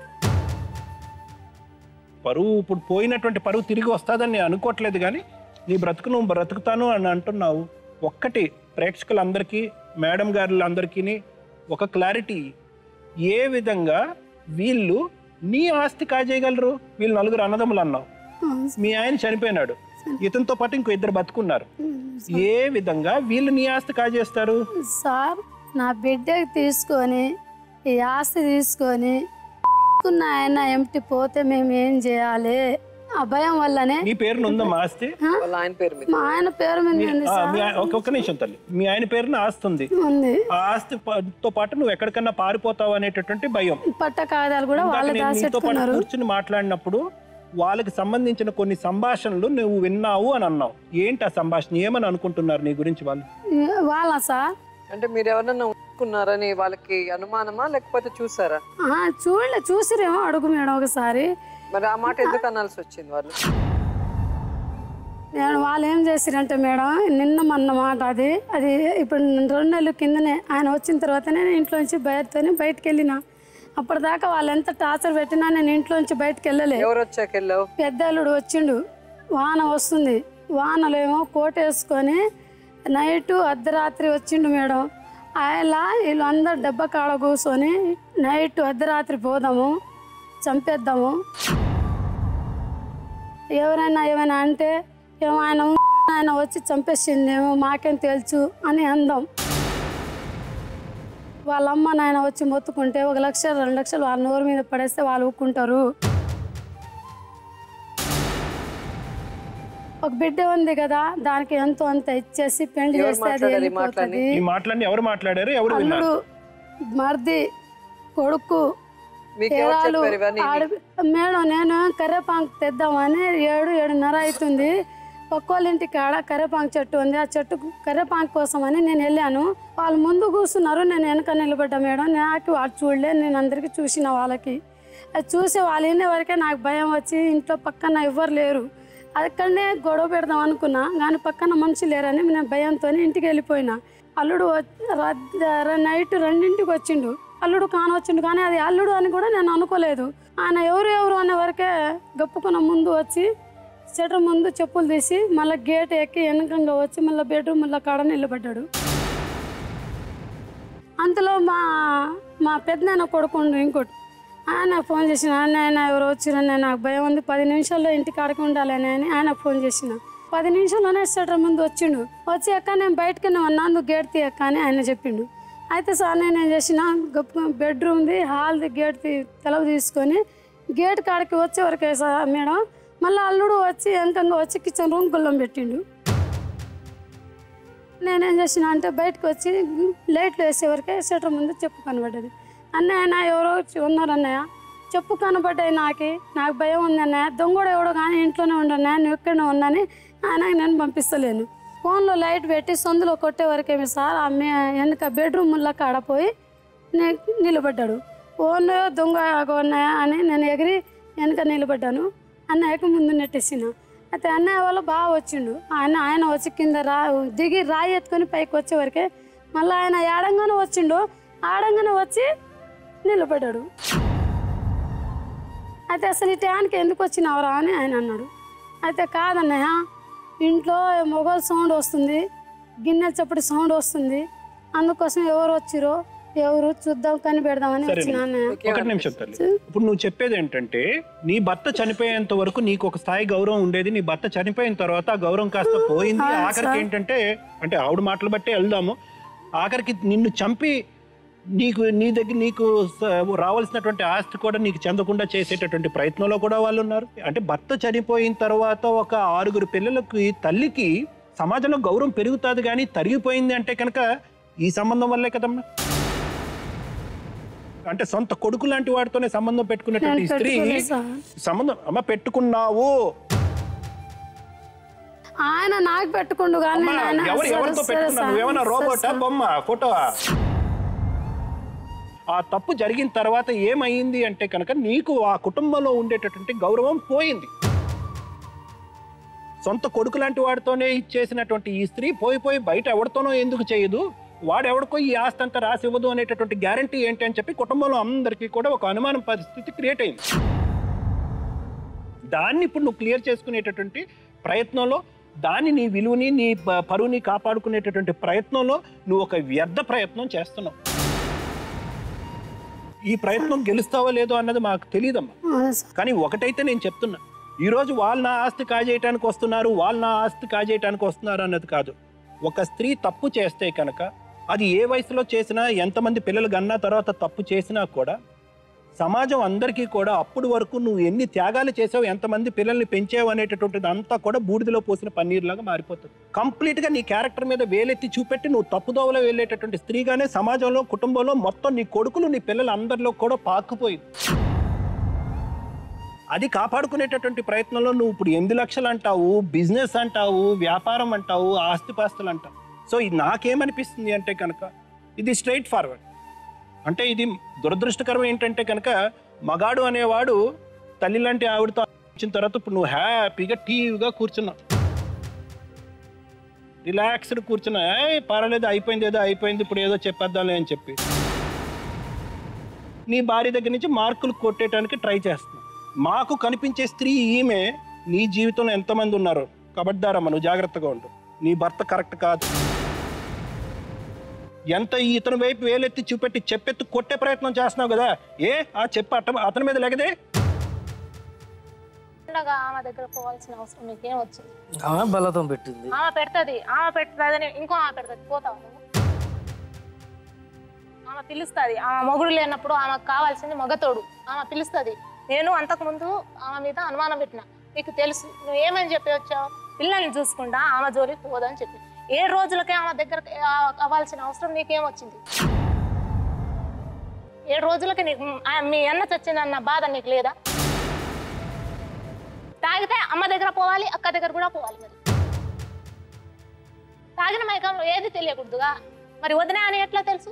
పరువు ఇప్పుడు పోయినటువంటి పరువు తిరిగి వస్తుందని నేను అనుకోవట్లేదు కానీ నీ బ్రతుకు నువ్వు బ్రతుకుతాను అని అంటున్నావు ఒక్కటి ప్రేక్షకులందరికీ మేడం గారులందరికీ ఒక క్లారిటీ ఏ విధంగా వీళ్ళు నీ ఆస్తి కాజేయగలరు వీళ్ళు నలుగురు అన్నదమ్ములు అన్నావు అవును మీ ఆయన చనిపోయినాడు ఇతనితో పాటు ఇంకో ఇద్దరు బతుకున్నారు సార్. ఏ విధంగా వీళ్ళు నీ ఆస్తి కాజేస్తారు సార్ నా బిడ్డకి తీసుకొని ఈ ఆస్తి తీసుకొని నా ఆయన ఎంటి పోతే మేము ఏం చేయాలి ఆ భయం వల్లనే నీ పేరున ఉందా మా ఆస్తి వాళ్ళ ఆయన పేరు మీద మా ఆయన పేరు మీద ఉంది ఆ, సార్ మీ ఆయ- ఒక్క- ఒక్క నిమిషం తల్లి మీ ఆయన పేరున ఆస్తి ఉంది ఉంది ఆ ఆస్తి ప- తో పాటు నువ్వు ఎక్కడికన్నా పారిపోతావు అనేటటువంటి భయం పట్ట కాగితాలు కూడా ఇందాక వాళ్ళు నేను నీతో పాటు దాచెట్టుకున్నారు కూర్చుని మాట్లాడినప్పుడు వాళ్ళకి సంబంధించిన కొన్ని సంభాషణలు నువ్వు విన్నావు అని అన్నావు ఏంటి ఆ సంభాషణ ఏమని అనుకుంటున్నారు నీ గురించి వాళ్ళు వాళ్ళ సార్ అంటే మీరు ఎవరన్నా ఉంచుకున్నారని వాళ్ళకి అనుమానమా లేకపోతే చూసారా ఆహా, చూడలే చూసిరేమో అడుగు మేడం ఒకసారి మరి ఆ మాట ఎందుకు అనాల్సి వచ్చింది వాళ్ళు నేను వాళ్ళు ఏం చేసిరంటే మేడం నిన్న మొన్న మాట అది అది ఇప్పుడు రెండు నెలల కిందనే ఆయన వచ్చిన తర్వాతనే నేను ఇంట్లోంచి బయటతోనే బయటకు వెళ్ళిన అప్పటిదాకా వాళ్ళు ఎంత టార్చర్ పెట్టినా నేను ఇంట్లోంచి బయటకు వెళ్ళలే ఎవరు వచ్చాక వెళ్ళావు పెద్దల్లుడు వచ్చిండు వాన వస్తుంది వానలేమో కోట్ వేసుకొని నైట్ అర్ధరాత్రి వచ్చిండు మేడం ఆయన వీళ్ళు అందరు డబ్బ కాడ కూర్చొని నైట్ అర్ధరాత్రి పోదాము చంపేద్దాము ఎవరైనా ఏమైనా అంటే ఏమో ఆయన ఉ- ఆయన వచ్చి చంపేసిందేమో మాకేం తెలుసు అని అందాం వాళ్ళ అమ్మ నాయన వచ్చి మొత్తుకుంటే ఒక లక్ష రెండు లక్షలు వాళ్ళ నోరు మీద పడేస్తే వాళ్ళు ఊక్కుంటారు ఒక బిడ్డ ఉంది కదా దానికి ఎంతో అంత ఇచ్చేసి పెళ్లి ఎవరు చేస్తే అది మాట్లాడారు ఈ వెళ్ళిపోతుంది ఈ మాటలన్నీ ఎవరు మాట్లాడారు ఎవరు విన్నారు అల్లుడు మర్ది కొడుకు మీకు ఎవరు ఏరాలు చెప్పారు ఇవన్నీ ఆడ- మేడం నేను కరేపాంక్ తెద్దామని ఏడు ఏడున్నర అవుతుంది పక్కోళ్ళ ఇంటి కాడ కరేపాంక్ చెట్టు ఉంది ఆ చెట్టు కరేపాంక్ కోసం అని నేను వెళ్ళాను వాళ్ళు ముందు కూర్చున్నారు నేను వెనక నిలబడ్డా మేడం నాకు వాళ్ళు చూడలే నేను అందరికీ చూసిన వాళ్ళకి అది చూసి వాళ్ళు వినే వరకే నాకు భయం వచ్చి ఇంట్లో పక్కన ఎవ్వరు లేరు అక్కడనే గొడవ పెడదాం అనుకున్నా కానీ పక్కన మనిషి లేరని నేను భయంతో ఇంటికి వెళ్ళిపోయినా అల్లుడు నైట్ రెండింటికి వచ్చిండు అల్లుడు కానొచ్చిండు కానీ అది అల్లుడు అని కూడా నేను అనుకోలేదు ఆయన ఎవరు ఎవరు అనే వరకే గప్పుకున్న ముందు వచ్చి షటర్ ముందు చెప్పులు తీసి మళ్ళీ గేట్ ఎక్కి వెనకంగా వచ్చి మళ్ళీ బెడ్రూమ్ల కాడ నిలబడ్డాడు అంతలో మా మా పెద్దనాన్న కొడుకుండు ఇంకోటి ఆయన ఫోన్ చేసిన ఆయన ఆయన ఎవరు వచ్చిరని నాకు భయం ఉంది పది నిమిషాల్లో ఇంటి కాడకి ఉండాలని అని ఆయన ఫోన్ చేసిన పది నిమిషాల్లోనే షటర్ ముందు వచ్చిండు వచ్చి అక్క నేను బయటకు ఉన్నా నువ్వు గేట్ తీయక్క అని ఆయన చెప్పిండు అయితే సార్ నేను ఏం చేసిన గొప్ప బెడ్రూమ్ది హాల్ది గేట్ తీ తెలవ తీసుకొని గేట్ కాడికి వచ్చే వరకే సార్ మేడం మళ్ళీ అల్లుడు వచ్చి వెనకంగా వచ్చి కిచెన్ రూమ్ గుల్లం పెట్టిండు నేనేం చేసిన అంటే బయటకు వచ్చి లైట్లు వేసే వరకే షటర్ ముందు చెప్పు కనబడ్డది అన్నయ్య నా ఎవరో వచ్చి ఉన్నారు అన్నయ్య చెప్పు కనబడ్డాయి నాకు నాకు భయం ఉంది అన్నయ్య దొంగడు ఎవడో కానీ ఇంట్లోనే ఉండన్నయ్య నువ్వు ఎక్కడనే ఉన్నాని ఆయనకి నేను పంపిస్తలేను ఫోన్లో లైట్ పెట్టి సందులో కొట్టే వరకేమి సార్ ఆమె వెనక బెడ్రూమ్లో కాడపోయి నే- నిలబడ్డాడు ఓన్నో దొంగ ఉన్నాయా అని నేను ఎగిరి వెనక నిలబడ్డాను అన్నయ్యకి ముందు నెట్టేసిన అయితే అన్నయ్య వాళ్ళు బాగా వచ్చిండు ఆయన ఆయన వచ్చి కింద రా దిగి రాయి ఎత్తుకొని పైకి వచ్చే వరకే మళ్ళీ ఆయన ఆడంగానే వచ్చిండు ఆడంగానే వచ్చి నిలబడ్డాడు అయితే అసలు ఈ టయానికి ఎందుకు వచ్చినావురా అని ఆయన అన్నాడు అయితే కాదన్నయ్య ఇంట్లో మొగల్ సౌండ్ వస్తుంది గిన్నెల చప్పటి సౌండ్ వస్తుంది అందుకోసం ఎవరు వచ్చిరో ఎవరు చూద్దాం కనిపెడదామని సరే. వచ్చిన అన్నయ్య ఒకటి నిమిషం తల్లి ఇప్పుడు నువ్వు చెప్పేది ఏంటంటే నీ భర్త చనిపోయేంత వరకు నీకు ఒక స్థాయి గౌరవం ఉండేది నీ భర్త చనిపోయిన తర్వాత ఆ గౌరవం కాస్త పోయింది అవును ఆఖరికి సార్. ఏంటంటే అంటే ఆవిడ మాటలు బట్టే వెళ్దాము ఆఖరికి నిన్ను చంపి నీకు నీ దగ్గర నీకు స- రావాల్సినటువంటి ఆస్తి కూడా నీకు చెందకుండా చేసేటటువంటి ప్రయత్నంలో కూడా వాళ్ళు ఉన్నారు అంటే భర్త చనిపోయిన తర్వాత ఒక ఆరుగురు పిల్లలకి తల్లికి సమాజంలో గౌరవం పెరుగుతుంది కానీ తరిగిపోయింది అంటే కనుక ఈ సంబంధం వల్లే కదమ్మా అంటే సొంత కొడుకు లాంటి వాడితోనే సంబంధం పెట్టుకున్నటువంటి ఈ స్త్రీ పెట్టుకోలేదు సార్. సంబంధం అమ్మ పెట్టుకున్నావు ఆయన నాకు పెట్టుకుండు కానీ అమ్మా, నేను ఆయన ఎవరు ఎవరితో సరే, సరే పెట్టుకున్నావు సార్. నువ్వేమన్నా సరే రోబోటా సార్. బొమ్మ ఫోటో ఆ తప్పు జరిగిన తర్వాత ఏమైంది అంటే కనుక నీకు ఆ కుటుంబంలో ఉండేటటువంటి గౌరవం పోయింది సొంత కొడుకు లాంటి వాడితోనే ఇచ్చేసినటువంటి ఈ స్త్రీ పోయి పోయి బయట ఎవరితోనో ఎందుకు చేయదు వాడు ఎవడికో ఈ ఆస్తి అంతా రాసి ఇవ్వదు అనేటటువంటి గ్యారంటీ ఏంటి అని చెప్పి కుటుంబంలో అందరికీ కూడా ఒక అనుమానం పరిస్థితి క్రియేట్ అయింది దాన్ని ఇప్పుడు నువ్వు క్లియర్ చేసుకునేటటువంటి ప్రయత్నంలో దాన్ని నీ విలువని నీ ప- పరువుని కాపాడుకునేటటువంటి ప్రయత్నంలో నువ్వు ఒక వ్యర్థ ప్రయత్నం చేస్తున్నావు ఈ ప్రయత్నం గెలుస్తావో లేదో అన్నది మాకు తెలియదమ్మా అవును సార్. కానీ ఒకటైతే నేను చెప్తున్నా ఈ రోజు వాళ్ళు నా ఆస్తి కాజేయటానికి వస్తున్నారు వాళ్ళు నా ఆస్తి కాజేయటానికి వస్తున్నారు అన్నది కాదు ఒక స్త్రీ తప్పు చేస్తే కనుక అది ఏ వయసులో చేసినా ఎంతమంది పిల్లలు కన్నా తర్వాత తప్పు చేసినా కూడా సమాజం అందరికీ కూడా అప్పుడు వరకు నువ్వు ఎన్ని త్యాగాలు చేసావు ఎంతమంది పిల్లల్ని పెంచావు అనేటటువంటిది అంతా కూడా బూడిదలో పోసిన పన్నీర్లాగా మారిపోతుంది కంప్లీట్ గా నీ క్యారెక్టర్ మీద వేలెత్తి చూపెట్టి నువ్వు తప్పుదోవలో వెళ్ళేటటువంటి స్త్రీగానే సమాజంలో కుటుంబంలో మొత్తం నీ కొడుకులు నీ పిల్లలు అందరిలో కూడా పాకుపోయింది అది కాపాడుకునేటటువంటి ప్రయత్నంలో నువ్వు ఇప్పుడు ఎనిమిది లక్షలు అంటావు బిజినెస్ అంటావు వ్యాపారం అంటావు ఆస్తిపాస్తులు అంటావు సో ఇది నాకేమనిపిస్తుంది అంటే కనుక ఇది స్ట్రైట్ ఫార్వర్డ్ అంటే ఇది దురదృష్టకరం ఏంటంటే కనుక మగాడు అనేవాడు తల్లి లాంటి ఆవిడతో వచ్చిన తర్వాత ఇప్పుడు నువ్వు హ్యాపీగా టీవీగా కూర్చున్నావు రిలాక్స్డ్ కూర్చున్నా "ఏయ్, పర్వాలేదు అయిపోయింది ఏదో అయిపోయింది ఇప్పుడు ఏదో చెప్పేద్దాంలే అని చెప్పి నీ భార్య దగ్గర నుంచి మార్కులు కొట్టేయడానికి ట్రై చేస్తున్నావు మాకు కనిపించే స్త్రీ ఈమె నీ జీవితంలో ఎంతమంది ఉన్నారు కబడ్దారమ్మ నువ్వు జాగ్రత్తగా ఉండు నీ భర్త కరెక్ట్ కాదు ఎంత ఈ ఇతని వైపు వేలెత్తి చూపెట్టి చెప్పెత్తి కొట్టే ప్రయత్నం చేస్తున్నావు కదా ఏ ఆ చెప్పు అట్ట అతని మీద లేకదే ఉండగా ఆమె దగ్గర పోవాల్సిన అవసరం నీకేం వచ్చింది ఆమె బలతం పెట్టింది ఆమె పెడుతుంది ఆమె పెడుతుంది ఇంకో ఆమె పెడుతుంది పోతావు నువ్వు ఆమె పిలుస్తుంది ఆమె మొగుడు లేనప్పుడు ఆమెకు కావాల్సింది మగతోడు ఆమె పిలుస్తుంది నేను అంతకుముందు ఆమె మీద అనుమానం పెట్టిన నీకు తెలుసు నువ్వు ఏమని చెప్పి వచ్చావు పిల్లల్ని చూసుకుంటా ఆమె జోలికి పోదని చెప్పి ఏడు రోజులకే ఆమె దగ్గర అవ్వాల్సిన అవసరం నీకేం వచ్చింది ఏడు రోజులకి నీకు ఆ, మీ అన్న చచ్చిందన్న బాధ నీకు లేదా తాగితే అమ్మ దగ్గర పోవాలి అక్క దగ్గర కూడా పోవాలి మరి తాగిన మైకంలో ఏది తెలియకూడదుగా మరి వదిన అని ఎట్లా తెలుసు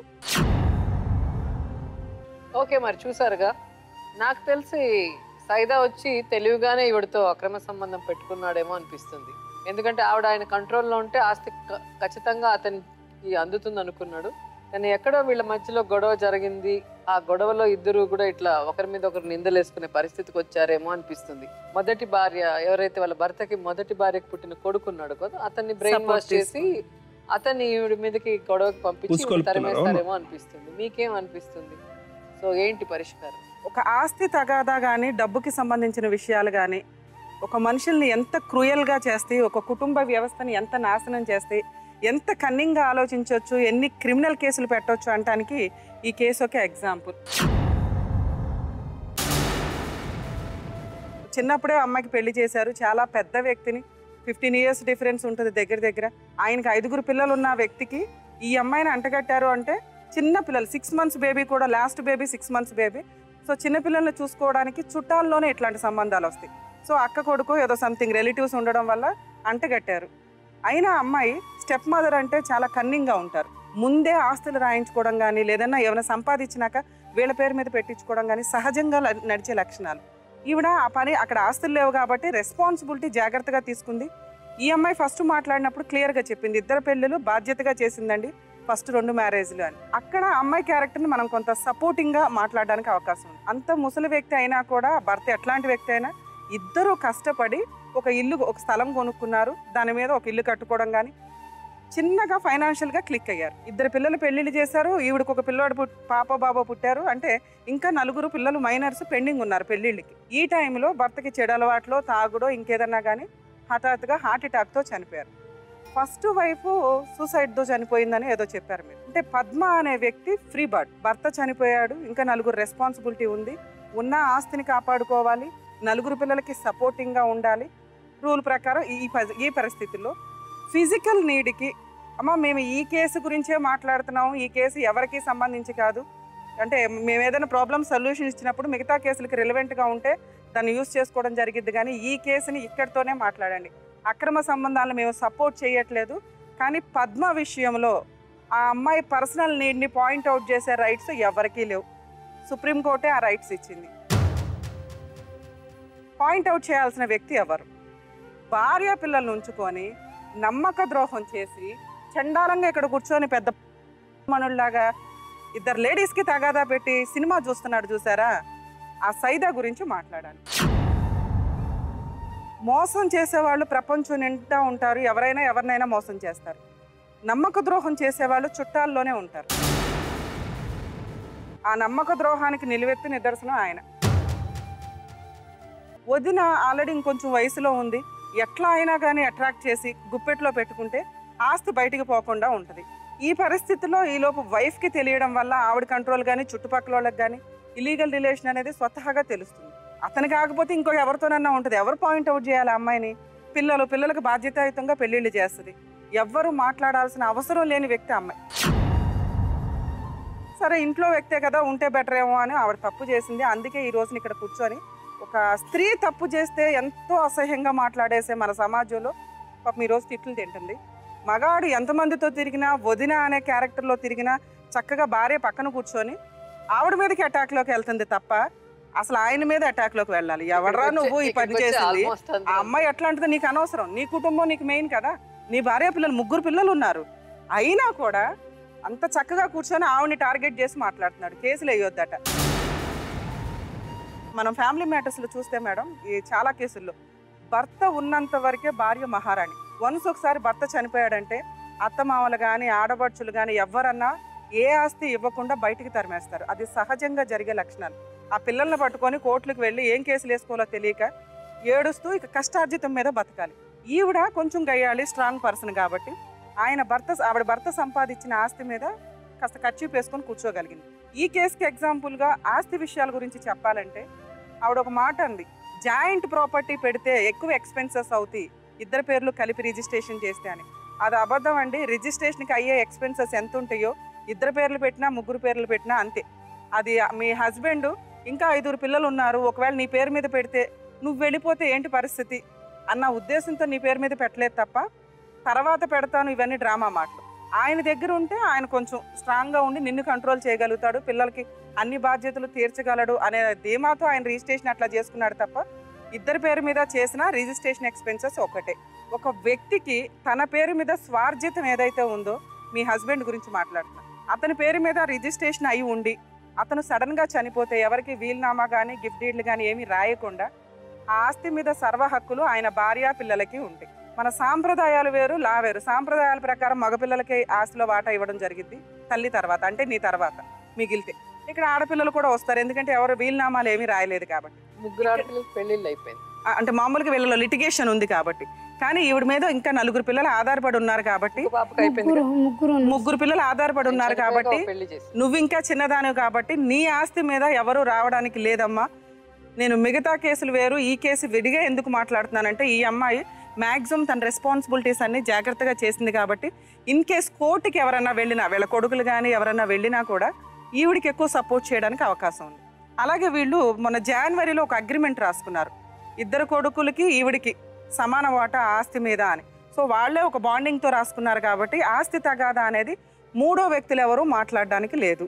ఓకే మరి చూసారుగా నాకు తెలిసి సైదా వచ్చి తెలివిగానే ఈవిడతో అక్రమ సంబంధం పెట్టుకున్నాడేమో అనిపిస్తుంది ఎందుకంటే ఆవిడ ఆయన కంట్రోల్లో ఉంటే ఆస్తి క- ఖచ్చితంగా అతనికి అందుతుంది అనుకున్నాడు కానీ ఎక్కడో వీళ్ళ మధ్యలో గొడవ జరిగింది ఆ గొడవలో ఇద్దరు కూడా ఇట్లా ఒకరి మీద ఒకరు నిందలేసుకునే పరిస్థితికి వచ్చారేమో అనిపిస్తుంది మొదటి భార్య ఎవరైతే వాళ్ళ భర్తకి మొదటి భార్యకి పుట్టిన కొడుకున్నాడు కదా అతన్ని బ్రెయిన్ Support వాష్ చేసి అతన్ని ఈవిడ మీదకి గొడవకి పంపించి ఈవిడ పూసుకొలుపుతున్నారు, తరిమేస్తారేమో అనిపిస్తుంది మీకేం అనిపిస్తుంది సో ఏంటి పరిష్కారం ఒక ఆస్తి తగాదా కానీ డబ్బుకి సంబంధించిన విషయాలు కానీ ఒక మనుషుల్ని ఎంత క్రూయల్గా చేస్తే ఒక కుటుంబ వ్యవస్థని ఎంత నాశనం చేస్తే ఎంత కన్నింగ్గా ఆలోచించవచ్చు ఎన్ని క్రిమినల్ కేసులు పెట్టవచ్చు అనటానికి ఈ కేసు ఒక ఎగ్జాంపుల్ చిన్నప్పుడే అమ్మాయికి పెళ్లి చేశారు చాలా పెద్ద వ్యక్తిని ఫిఫ్టీన్ ఇయర్స్ డిఫరెన్స్ ఉంటుంది దగ్గర దగ్గర ఆయనకి ఐదుగురు పిల్లలు ఉన్న వ్యక్తికి ఈ అమ్మాయిని అంటగట్టారు అంటే చిన్న పిల్లలు సిక్స్ మంత్స్ బేబీ కూడా last baby six months baby so చిన్న పిల్లల్ని చూసుకోవడానికి చుట్టాల్లోనే ఇట్లాంటి సంబంధాలు వస్తాయి సో అక్క కొడుకు ఏదో సంథింగ్ రిలేటివ్స్ ఉండడం వల్ల అంటగట్టారు అయినా అమ్మాయి స్టెప్ మదర్ అంటే చాలా కన్నింగ్గా ఉంటారు ముందే ఆస్తులు రాయించుకోవడం కానీ లేదన్నా ఏమైనా సంపాదించినాక వీళ్ళ పేరు మీద పెట్టించుకోవడం కానీ సహజంగా ల- నడిచే లక్షణాలు ఈవిడ ఆ పని అక్కడ ఆస్తులు లేవు కాబట్టి రెస్పాన్సిబిలిటీ జాగ్రత్తగా తీసుకుంది ఈ అమ్మాయి ఫస్ట్ మాట్లాడినప్పుడు క్లియర్గా చెప్పింది ఇద్దరు పెళ్ళిళ్ళు బాధ్యతగా చేసిందండి ఫస్ట్ రెండు మ్యారేజ్లు అని అక్కడ అమ్మాయి క్యారెక్టర్ని మనం కొంత సపోర్టింగ్గా మాట్లాడడానికి అవకాశం ఉంది అంత ముసలి వ్యక్తి అయినా కూడా భర్త ఎట్లాంటి వ్యక్తి అయినా ఇద్దరు కష్టపడి ఒక ఇల్లు ఒక స్థలం కొనుక్కున్నారు దాని మీద ఒక ఇల్లు కట్టుకోవడం కానీ చిన్నగా ఫైనాన్షియల్గా క్లిక్ అయ్యారు ఇద్దరు పిల్లలు పెళ్లిళ్ళు చేశారు ఈవిడకి ఒక పిల్లోడు పుట్- పాప బాబా పుట్టారు అంటే ఇంకా నలుగురు పిల్లలు మైనర్స్ పెండింగ్ ఉన్నారు పెళ్లిళ్ళకి ఈ టైంలో భర్తకి చెడు అలవాట్లో తాగుడో ఇంకేదన్నా కానీ హఠాత్తుగా హార్ట్ అటాక్తో చనిపోయారు ఫస్ట్ వైఫ్ సూసైడ్తో చనిపోయిందని ఏదో చెప్పారు మీరు అంటే పద్మ అనే వ్యక్తి ఫ్రీ బర్డ్ భర్త చనిపోయాడు ఇంకా నలుగురు రెస్పాన్సిబిలిటీ ఉంది ఉన్న ఆస్తిని కాపాడుకోవాలి నలుగురు పిల్లలకి సపోర్టింగ్గా ఉండాలి రూల్ ప్రకారం ఈ ప- ఈ పరిస్థితుల్లో ఫిజికల్ నీడ్కి అమ్మ మేము ఈ కేసు గురించే మాట్లాడుతున్నాము ఈ కేసు ఎవరికి సంబంధించి కాదు అంటే మేము ఏదైనా ప్రాబ్లమ్ సొల్యూషన్ ఇచ్చినప్పుడు మిగతా కేసులకి రిలవెంట్గా ఉంటే దాన్ని యూస్ చేసుకోవడం జరిగింది కానీ ఈ కేసుని ఇక్కడితోనే మాట్లాడండి అక్రమ సంబంధాలను మేము సపోర్ట్ చేయట్లేదు కానీ పద్మ విషయంలో ఆ అమ్మాయి పర్సనల్ నీడ్ని పాయింట్అవుట్ చేసే రైట్స్ ఎవరికీ లేవు సుప్రీంకోర్టే ఆ రైట్స్ ఇచ్చింది పాయింట్అవుట్ చేయాల్సిన వ్యక్తి ఎవరు భార్య పిల్లల్ని ఉంచుకొని నమ్మక ద్రోహం చేసి చండాలంగా ఇక్కడ కూర్చొని పెద్ద మనుల్లాగా ఇద్దరు లేడీస్కి తగాదా పెట్టి సినిమా చూస్తున్నాడు చూసారా ఆ సైదా గురించి మాట్లాడాలి మోసం చేసేవాళ్ళు ప్రపంచం నిండా ఉంటారు ఎవరైనా ఎవరినైనా మోసం చేస్తారు నమ్మక ద్రోహం చేసేవాళ్ళు చుట్టాల్లోనే ఉంటారు ఆ నమ్మక ద్రోహానికి నిలువెత్తు నిదర్శనం ఆయన వదిన ఆల్రెడీ ఇంకొంచెం వయసులో ఉంది ఎట్లా అయినా కానీ అట్రాక్ట్ చేసి గుప్పెట్లో పెట్టుకుంటే ఆస్తి బయటికి పోకుండా ఉంటుంది ఈ పరిస్థితిలో ఈలోపు వైఫ్కి తెలియడం వల్ల ఆవిడ కంట్రోల్ కానీ చుట్టుపక్కల వాళ్ళకి కానీ ఇలీగల్ రిలేషన్ అనేది స్వతహాగా తెలుస్తుంది అతను కాకపోతే ఇంకో ఎవరితోనన్నా ఉంటుంది ఎవరు పాయింట్ అవుట్ చేయాలి ఆ అమ్మాయిని పిల్లలు పిల్లలకు బాధ్యతాయుతంగా పెళ్ళిళ్ళు చేస్తుంది ఎవ్వరు మాట్లాడాల్సిన అవసరం లేని వ్యక్తి ఆ అమ్మాయి సరే ఇంట్లో వ్యక్తే కదా ఉంటే బెటర్ ఏమో అని ఆవిడ తప్పు చేసింది అందుకే ఈ రోజున ఇక్కడ కూర్చొని ఒక స్త్రీ తప్పు చేస్తే ఎంతో అసహ్యంగా మాట్లాడేసే మన సమాజంలో పాపం ఈ రోజు తిట్లు తింటుంది మగాడు ఎంతమందితో తిరిగినా వదిన అనే క్యారెక్టర్లో తిరిగినా చక్కగా భార్య పక్కన కూర్చొని ఆవిడ మీదకి అటాక్లోకి వెళ్తుంది తప్ప అసలు ఆయన మీద అటాక్లోకి వెళ్ళాలి ఎవడరా నువ్వు ఈ పని చేసింది ఆ అమ్మాయి ఎట్లాంటిదో నీకు అనవసరం నీ కుటుంబం నీకు మెయిన్ కదా నీ భార్య పిల్లలు ముగ్గురు పిల్లలు ఉన్నారు అయినా కూడా అంత చక్కగా కూర్చొని ఆవిడని టార్గెట్ చేసి మాట్లాడుతున్నాడు కేసులు వేయొద్దట మనం ఫ్యామిలీ మ్యాటర్స్లో చూస్తే మేడం ఈ చాలా కేసుల్లో భర్త ఉన్నంత వరకే భార్య మహారాణి వన్స్ ఒకసారి భర్త చనిపోయాడంటే అత్తమామలు కానీ ఆడపడుచులు కానీ ఎవరన్నా ఏ ఆస్తి ఇవ్వకుండా బయటికి తరిమేస్తారు అది సహజంగా జరిగే లక్షణాలు ఆ పిల్లల్ని పట్టుకొని కోర్టులకు వెళ్ళి ఏం కేసులు వేసుకోవాలో తెలియక ఏడుస్తూ ఇక కష్టార్జితం మీద బతకాలి ఈవిడ కొంచెం గయ్యాలి స్ట్రాంగ్ పర్సన్ కాబట్టి ఆయన భర్త ఆవిడ భర్త సంపాదించిన ఆస్తి మీద కాస్త ఖర్చు వేసుకొని కూర్చోగలిగింది ఈ కేసుకి ఎగ్జాంపుల్గా ఆస్తి విషయాల గురించి చెప్పాలంటే ఆవిడ ఒక మాట అంది జాయింట్ ప్రాపర్టీ పెడితే ఎక్కువ ఎక్స్పెన్సెస్ అవుతాయి ఇద్దరు పేర్లు కలిపి రిజిస్ట్రేషన్ చేస్తే అని అది అబద్ధం అండి రిజిస్ట్రేషన్కి అయ్యే ఎక్స్పెన్సెస్ ఎంత ఉంటాయో ఇద్దరు పేర్లు పెట్టినా ముగ్గురు పేర్లు పెట్టినా అంతే అది మీ హస్బెండ్ ఇంకా ఐదుగురు పిల్లలు ఉన్నారు ఒకవేళ నీ పేరు మీద పెడితే నువ్వు వెళ్ళిపోతే ఏంటి పరిస్థితి అన్న ఉద్దేశంతో నీ పేరు మీద పెట్టలేదు తప్ప తర్వాత పెడతాను ఇవన్నీ డ్రామా మాటలు ఆయన దగ్గర ఉంటే ఆయన కొంచెం స్ట్రాంగ్గా ఉండి నిన్ను కంట్రోల్ చేయగలుగుతాడు పిల్లలకి అన్ని బాధ్యతలు తీర్చగలడు అనే ధీమాతో ఆయన రిజిస్ట్రేషన్ అట్లా చేసుకున్నాడు తప్ప ఇద్దరి పేరు మీద చేసిన రిజిస్ట్రేషన్ ఎక్స్పెన్సెస్ ఒకటే ఒక వ్యక్తికి తన పేరు మీద స్వార్జితం ఏదైతే ఉందో మీ హస్బెండ్ గురించి మాట్లాడుతున్నా అతని పేరు మీద రిజిస్ట్రేషన్ అయి ఉండి అతను సడన్గా చనిపోతే ఎవరికి వీల్నామా కానీ గిఫ్ట్ డీడ్లు కానీ ఏమీ రాయకుండా ఆ ఆస్తి మీద సర్వ హక్కులు ఆయన భార్య పిల్లలకి ఉంటాయి మన సాంప్రదాయాలు వేరు లా వేరు సాంప్రదాయాల ప్రకారం మగపిల్లలకి ఆస్తిలో వాటా ఇవ్వడం జరిగింది తల్లి తర్వాత అంటే నీ తర్వాత మిగిలితే ఇక్కడ ఆడపిల్లలు కూడా వస్తారు ఎందుకంటే ఎవరు వీల్నామాలు ఏమీ రాయలేదు కాబట్టి ముగ్గురు ఆడపిల్లలకి పెళ్ళిళ్ళు అయిపోయింది ఆ, అంటే మామూలుగా వీళ్ళలో లిటిగేషన్ ఉంది కాబట్టి కానీ ఈవిడ మీద ఇంకా నలుగురు పిల్లలు ఆధారపడి ఉన్నారు కాబట్టి ఇంకో పాపకి అయిపోయింది ముగ్గురు ముగ్గురు ఉన్నారు. ముగ్గురు పిల్లలు ఆధారపడి ఉన్నారు కాబట్టి పెళ్లి చేసి నువ్వు ఇంకా చిన్నదానివి కాబట్టి నీ ఆస్తి మీద ఎవరు రావడానికి లేదమ్మా నేను మిగతా కేసులు వేరు ఈ కేసు విడిగా ఎందుకు మాట్లాడుతున్నానంటే ఈ అమ్మాయి మ్యాక్సిమం తన రెస్పాన్సిబిలిటీస్ అన్ని జాగ్రత్తగా చేసింది కాబట్టి ఇన్ కేస్ కోర్టుకి ఎవరన్నా వెళ్ళినా వీళ్ళ కొడుకులు కానీ ఎవరన్నా వెళ్ళినా కూడా ఈవిడికి ఎక్కువ సపోర్ట్ చేయడానికి అవకాశం ఉంది అలాగే వీళ్ళు మొన్న జనవరిలో ఒక అగ్రిమెంట్ రాసుకున్నారు ఇద్దరు కొడుకులకి ఈవిడికి సమాన వాటా ఆస్తి మీద అని సో వాళ్ళే ఒక బాండింగ్తో రాసుకున్నారు కాబట్టి ఆస్తి తగాదా అనేది మూడో వ్యక్తులు ఎవరు మాట్లాడడానికి లేదు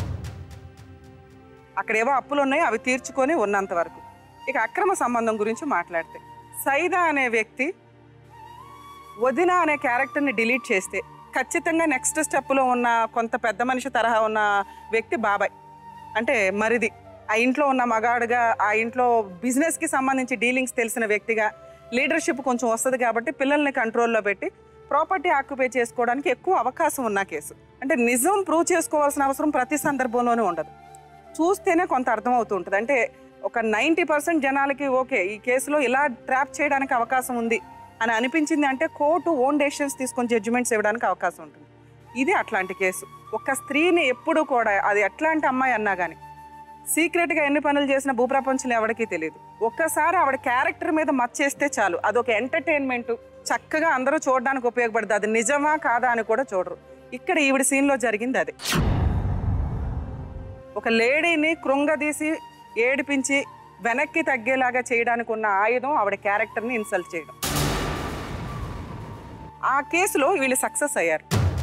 అక్కడేవో అప్పులు ఉన్నాయి అవి తీర్చుకొని ఉన్నంత వరకు ఇక అక్రమ సంబంధం గురించి మాట్లాడితే సైదా అనే వ్యక్తి వదిన అనే క్యారెక్టర్ని డిలీట్ చేస్తే ఖచ్చితంగా నెక్స్ట్ స్టెప్లో ఉన్న కొంత పెద్ద మనిషి తరహా ఉన్న వ్యక్తి బాబాయ్ అంటే మరిది ఆ ఇంట్లో ఉన్న మగాడుగా ఆ ఇంట్లో బిజినెస్కి సంబంధించి డీలింగ్స్ తెలిసిన వ్యక్తిగా లీడర్షిప్ కొంచెం వస్తుంది కాబట్టి పిల్లల్ని కంట్రోల్లో పెట్టి ప్రాపర్టీ ఆక్యుపై చేసుకోవడానికి ఎక్కువ అవకాశం ఉన్న కేసు అంటే నిజం ప్రూవ్ చేసుకోవాల్సిన అవసరం ప్రతి సందర్భంలోనూ ఉండదు చూస్తేనే కొంత అర్థమవుతూ ఉంటుంది అంటే ఒక నైంటీ పర్సెంట్ జనాలకి ఓకే ఈ కేసులో ఇలా ట్రాప్ చేయడానికి అవకాశం ఉంది అని అనిపించింది అంటే కోర్టు ఓన్ డెసిషన్స్ తీసుకొని జడ్జిమెంట్స్ ఇవ్వడానికి అవకాశం ఉంటుంది ఇది అట్లాంటి కేసు ఒక స్త్రీని ఎప్పుడు కూడా అది ఎట్లాంటి అమ్మాయి అన్నా కానీ సీక్రెట్గా ఎన్ని పనులు చేసిన భూప్రపంచంలో ఎవరికీ తెలియదు ఒక్కసారి ఆవిడ క్యారెక్టర్ మీద మచ్చేస్తే చాలు అదొక ఎంటర్టైన్మెంట్ చక్కగా అందరూ చూడడానికి ఉపయోగపడుతుంది అది నిజమా కాదా అని కూడా చూడరు ఇక్కడ ఈవిడ సీన్లో జరిగింది అది ఒక లేడీని కృంగదీసి ఏడిపించి వెనక్కి తగ్గేలాగా చేయడానికి ఉన్న ఆయుధం ఆవిడ క్యారెక్టర్ని ఇన్సల్ట్ చేయడం ఆ కేసులో వీళ్ళు సక్సెస్ అయ్యారు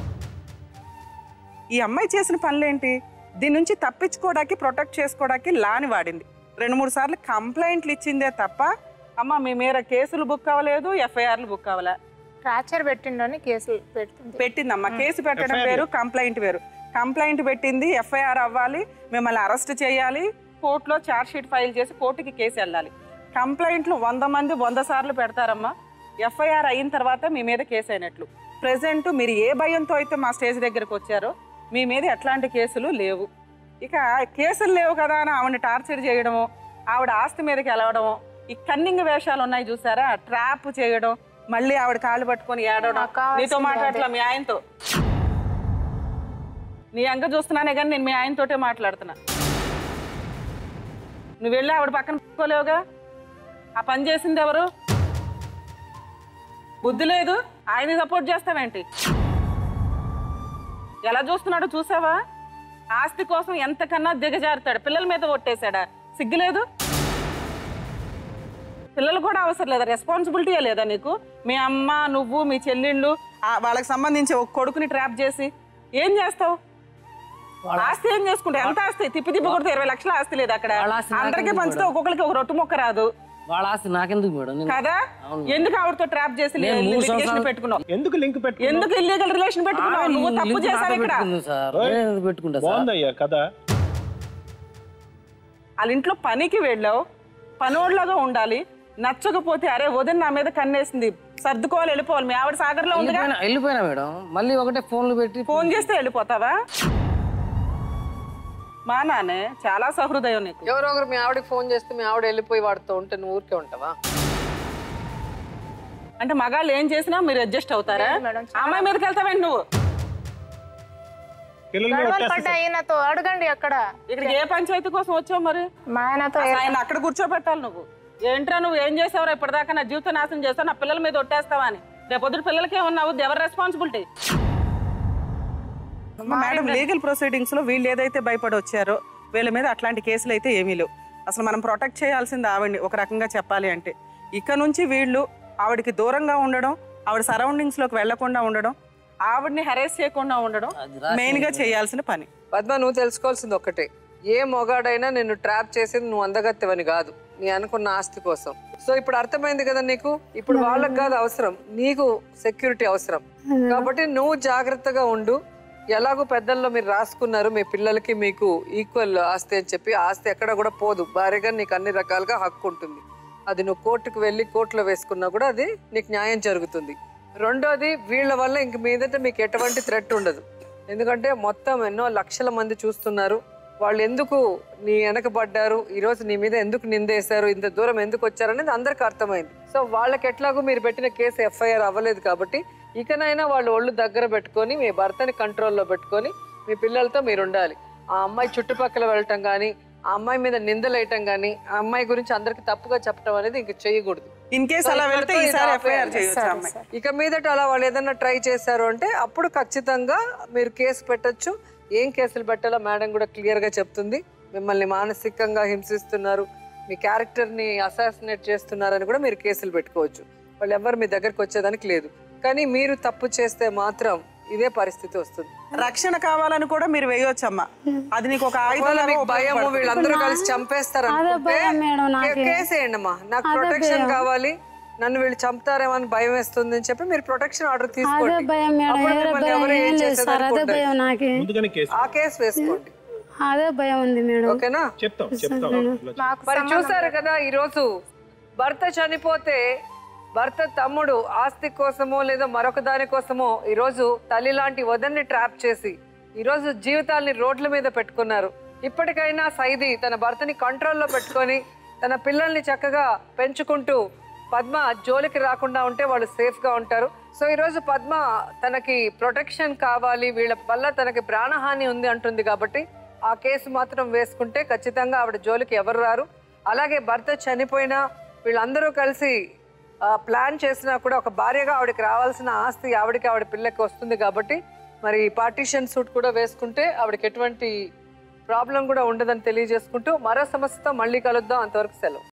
ఈ అమ్మాయి చేసిన పనులేంటి దీని నుంచి తప్పించుకోవడానికి ప్రొటెక్ట్ చేసుకోవడానికి లాని వాడింది రెండు మూడు సార్లు కంప్లైంట్లు ఇచ్చిందే తప్ప అమ్మ మీ మీద కేసులు బుక్ అవ్వలేదు ఎఫ్ఐఆర్లు బుక్ అవ్వలే టార్చర్ పెట్టిండని కేసులు పెడుతుంది పెట్టిందమ్మా కేసు పెట్టడం FIR. వేరు కంప్లైంట్ వేరు కంప్లైంట్ పెట్టింది ఎఫ్ఐఆర్ అవ్వాలి మిమ్మల్ని అరెస్ట్ చేయాలి కోర్టులో ఛార్జ్ షీట్ ఫైల్ చేసి కోర్టుకి కేసు వెళ్ళాలి కంప్లైంట్లు వంద మంది వంద సార్లు పెడతారమ్మా ఎఫ్ఐఆర్ అయిన తర్వాత మీ మీద కేసు అయినట్లు ప్రజెంట్ మీరు ఏ భయంతో అయితే మా స్టేజ్ దగ్గరకు వచ్చారో మీ మీద ఎట్లాంటి కేసులు లేవు ఇక కేసులు లేవు కదా అని ఆవిడని టార్చర్ చేయడము ఆవిడ ఆస్తి మీదకి వెళ్ళవడము ఈ కన్నింగ్ వేషాలు ఉన్నాయి చూసారా ట్రాప్ చేయడం మళ్ళీ ఆవిడ కాళ్ళు పట్టుకొని ఏడవడం నాకు కావాల్సింది నీతో మాట్లాడట్లా మీ ఆయనతో నీ అంక చూస్తున్నానే కానీ నేను మీ ఆయనతోటే మాట్లాడుతున్నా నువ్వు వెళ్ళి ఆవిడ పక్కన పెట్టుకోలేవుగా ఆ పని చేసింది ఎవరు బుద్ధి లేదు ఆయన సపోర్ట్ చేస్తావేంటి ఎలా చూస్తున్నాడో చూసావా ఆస్తి కోసం ఎంతకన్నా దిగజారుతాడు పిల్లల మీద ఒట్టేశాడా సిగ్గులేదు పిల్లలు కూడా అవసరం లేదా రెస్పాన్సిబిలిటీ లేదా నీకు మీ అమ్మ నువ్వు మీ చెల్లెళ్ళు ఆ వాళ్ళకి సంబంధించి ఒక కొడుకుని ట్రాప్ చేసి ఏం చేస్తావు ఆస్తి ఏం చేసుకుంటావు ఎంత ఆస్తి తిప్పి తిప్పి కొడితే ఇరవై లక్షల ఆస్తి లేదు అక్కడ వాళ్ళ ఆస్తి అందరికీ నాకెందుకు పంచితే మేడం? ఒక్కొక్కరికి ఒక రొట్టు మొక్క రాదు వాళ్ళ ఆస్తి నాకెందుకు మేడం నేను- కదా అవును. ఎందుకు ఆవిడతో ట్రాప్ చేసి నేను మూడు litigation సంవత్సరాలు- పెట్టుకున్నావు ఎందుకు లింక్ పెట్టుకున్నావు ఎందుకు ఇల్లీగల్ రిలేషన్ పెట్టుకున్నావు ఆమె నువ్వు తప్పు లింక్ చేశావు నాతో ఇక్కడ పెట్టుకుంది సార్ ఓయ్. నేను ఎందుకు పెట్టుకుంటా సార్ బాగుందయ్యా కదా వాళ్ళ ఇంట్లో పనికి వెళ్ళావు పనోళ్ళగా ఉండాలి నచ్చకపోతే అరే వదిన నా మీద కన్నేసింది సర్దుకోవాలి వెళ్ళిపోవాలి మీ ఆవిడ సాగర్లో ఉందిగా వెళ్ళిపోయినా వెళ్ళిపోయినా మేడం మళ్ళీ ఒకటే ఫోన్లు పెట్టి ఫోన్ చేస్తే వెళ్ళిపోతావా మా నాన్నే చాలా సహృదయం నీకు ఎవరో ఒకరు మీ ఆవిడకి ఫోన్ చేస్తే మీ ఆవిడ వెళ్ళిపోయి వాడితో ఉంటే నువ్వు ఊరికే ఉంటావా అంటే మగాళ్ళు ఏం చేసినా మీరు అడ్జస్ట్ అవుతారా లేదు మేడం, చాలా- అమ్మాయి మీదకి వెళ్తావేంటి నువ్వు పిల్లలు మీద గొడవలు ఒట్టేస్తే పడ్డా ఈయనతో అడగండి అక్కడ ఇక్కడికి ఏ పంచాయతీ కోసం వచ్చావు మరి మా ఆయనతో అసలు ఆయన అక్కడ కూర్చోబెట్టాలి నువ్వు ఏంట్రా నువ్వు ఏం చేసావురా ఇప్పటిదాకా నా జీవితం నాశనం చేస్తావు నా పిల్లల మీద ఒట్టేస్తావా అని రేపొద్దు పిల్లలకి ఏమన్నా అవుద్ది ఎవరి రెస్పాన్సిబిలిటీ మేడం లీగల్ ప్రొసీడింగ్స్ లో వీళ్ళు ఏదైతే భయపడి వచ్చారో వీళ్ళ మీద అట్లాంటి కేసులు అయితే ఏమీ లేవు అసలు మనం ప్రొటెక్ట్ చేయాల్సింది ఆవిడ్ని ఒక రకంగా చెప్పాలి అంటే ఇక నుంచి వీళ్ళు ఆవిడకి దూరంగా ఉండడం ఆవిడ సరౌండింగ్స్ లోకి వెళ్లకుండా ఉండడం ఆవిడని హెరేస్ చేయకుండా ఉండడం అది రాసి మెయిన్ గా చేయాల్సిన పని పద్మ నువ్వు తెలుసుకోవాల్సింది ఒక్కటే ఏ మొగాడైనా నిన్ను ట్రాప్ చేసేది నువ్వు అందగత్తెవని కాదు నీ అనుకున్న ఆస్తి కోసం సో ఇప్పుడు అర్థమైంది కదా నీకు ఇప్పుడు వాళ్ళకి కాదు అవసరం నీకు సెక్యూరిటీ అవసరం కాబట్టి నువ్వు జాగ్రత్తగా ఉండు ఎలాగో పెద్దల్లో మీరు రాసుకున్నారు మీ పిల్లలకి మీకు ఈక్వల్ ఆస్తి అని చెప్పి ఆ ఆస్తి ఎక్కడ కూడా పోదు భారీగా నీకు అన్ని రకాలుగా హక్కు ఉంటుంది అది నువ్వు కోర్టుకు వెళ్ళి కోర్టులో వేసుకున్నా కూడా అది నీకు న్యాయం జరుగుతుంది రెండోది వీళ్ళ వల్ల ఇంక మీదట మీకు ఎటువంటి థ్రెట్ ఉండదు ఎందుకంటే మొత్తం ఎన్నో లక్షల మంది చూస్తున్నారు వాళ్ళు ఎందుకు నీ వెనకబడ్డారు ఈరోజు నీ మీద ఎందుకు నిందేశారు ఇంత దూరం ఎందుకు వచ్చారనేది అందరికి అర్థమైంది సో వాళ్ళకి ఎట్లాగో మీరు పెట్టిన కేసు ఎఫ్ఐఆర్ అవ్వలేదు కాబట్టి ఇకనైనా వాళ్ళు ఒళ్ళు దగ్గర పెట్టుకొని మీ భర్తని కంట్రోల్లో పెట్టుకొని మీ పిల్లలతో మీరు ఉండాలి ఆ అమ్మాయి చుట్టుపక్కల వెళ్ళటం కానీ ఆ అమ్మాయి మీద నిందలేయటం కానీ ఆ అమ్మాయి గురించి అందరికి తప్పుగా చెప్పడం అనేది ఇంక చేయకూడదు ఇన్ కేస్ అలా వెళ్తే ఈసారి ఎఫ్ఐఆర్ చేయొచ్చు ఆ అమ్మాయి ఇక మీదట అలా వాళ్ళు ఏదైనా ట్రై చేశారు అంటే అప్పుడు ఖచ్చితంగా మీరు కేసు పెట్టొచ్చు ఏం కేసులు పెట్టాలో మేడం కూడా క్లియర్ గా చెప్తుంది మిమ్మల్ని మానసికంగా హింసిస్తున్నారు మీ క్యారెక్టర్ ని అసాసినేట్ చేస్తున్నారని కూడా మీరు కేసులు పెట్టుకోవచ్చు వాళ్ళు ఎవరు మీ దగ్గరకు వచ్చేదానికి లేదు కానీ మీరు తప్పు చేస్తే మాత్రం ఇదే పరిస్థితి వస్తుంది రక్షణ కావాలని కూడా మీరు వేయొచ్చమ్మా అది నీకు ఒక ఒకవేళ ఆయుధం మీకు భయము వీళ్ళందరూ కలిసి చంపేస్తారు అనుకుంటే భయం మేడం నాకే. కేసు వేయండి అమ్మా నాకు ప్రొటెక్షన్ కావాలి నన్ను వీళ్ళు చంపుతారేమో అని భయం వేస్తుంది అని చెప్పి మీరు ప్రొటెక్షన్ ఆర్డర్ అదే తీసుకోండి భయం మేడం అప్పుడు వేరే మిమ్మల్ని భయం ఎవరు ఏం ఏం లేదు సార్ చేసేదానికి అదే ఉండదు. భయం నాకే ముందుగానే కేసు ఆ కేసు వేసుకోండి అదే భయం ఉంది మేడం ఓకేనా చెప్తాం చెప్తాం మాకు మరి చూసారు కదా ఈరోజు భర్త చనిపోతే భర్త తమ్ముడు ఆస్తి కోసమో లేదా మరొక దాని కోసమో ఈరోజు తల్లి లాంటి వదన్ని ట్రాప్ చేసి ఈరోజు జీవితాల్ని రోడ్ల మీద పెట్టుకున్నారు ఇప్పటికైనా సైది తన భర్తని కంట్రోల్లో పెట్టుకొని తన పిల్లల్ని చక్కగా పెంచుకుంటూ పద్మ జోలికి రాకుండా ఉంటే వాళ్ళు సేఫ్ గా ఉంటారు సో ఈ రోజు పద్మ తనకి ప్రొటెక్షన్ కావాలి వీళ్ళ వల్ల తనకి ప్రాణహాని ఉంది అంటుంది కాబట్టి ఆ కేసు మాత్రం వేసుకుంటే ఖచ్చితంగా ఆవిడ జోలికి ఎవరు రారు అలాగే భర్త చనిపోయినా వీళ్ళందరూ కలిసి ఆ, ప్లాన్ చేసినా కూడా ఒక భార్యగా ఆవిడకి రావాల్సిన ఆస్తి ఆవిడకి ఆవిడ పిల్లకి వస్తుంది కాబట్టి మరి పార్టీషన్ సూట్ కూడా వేసుకుంటే ఆవిడకి ఎటువంటి ప్రాబ్లం కూడా ఉండదని తెలియజేసుకుంటూ మరో సమస్యతో మళ్ళీ కలుద్దాం అంతవరకు సెలవు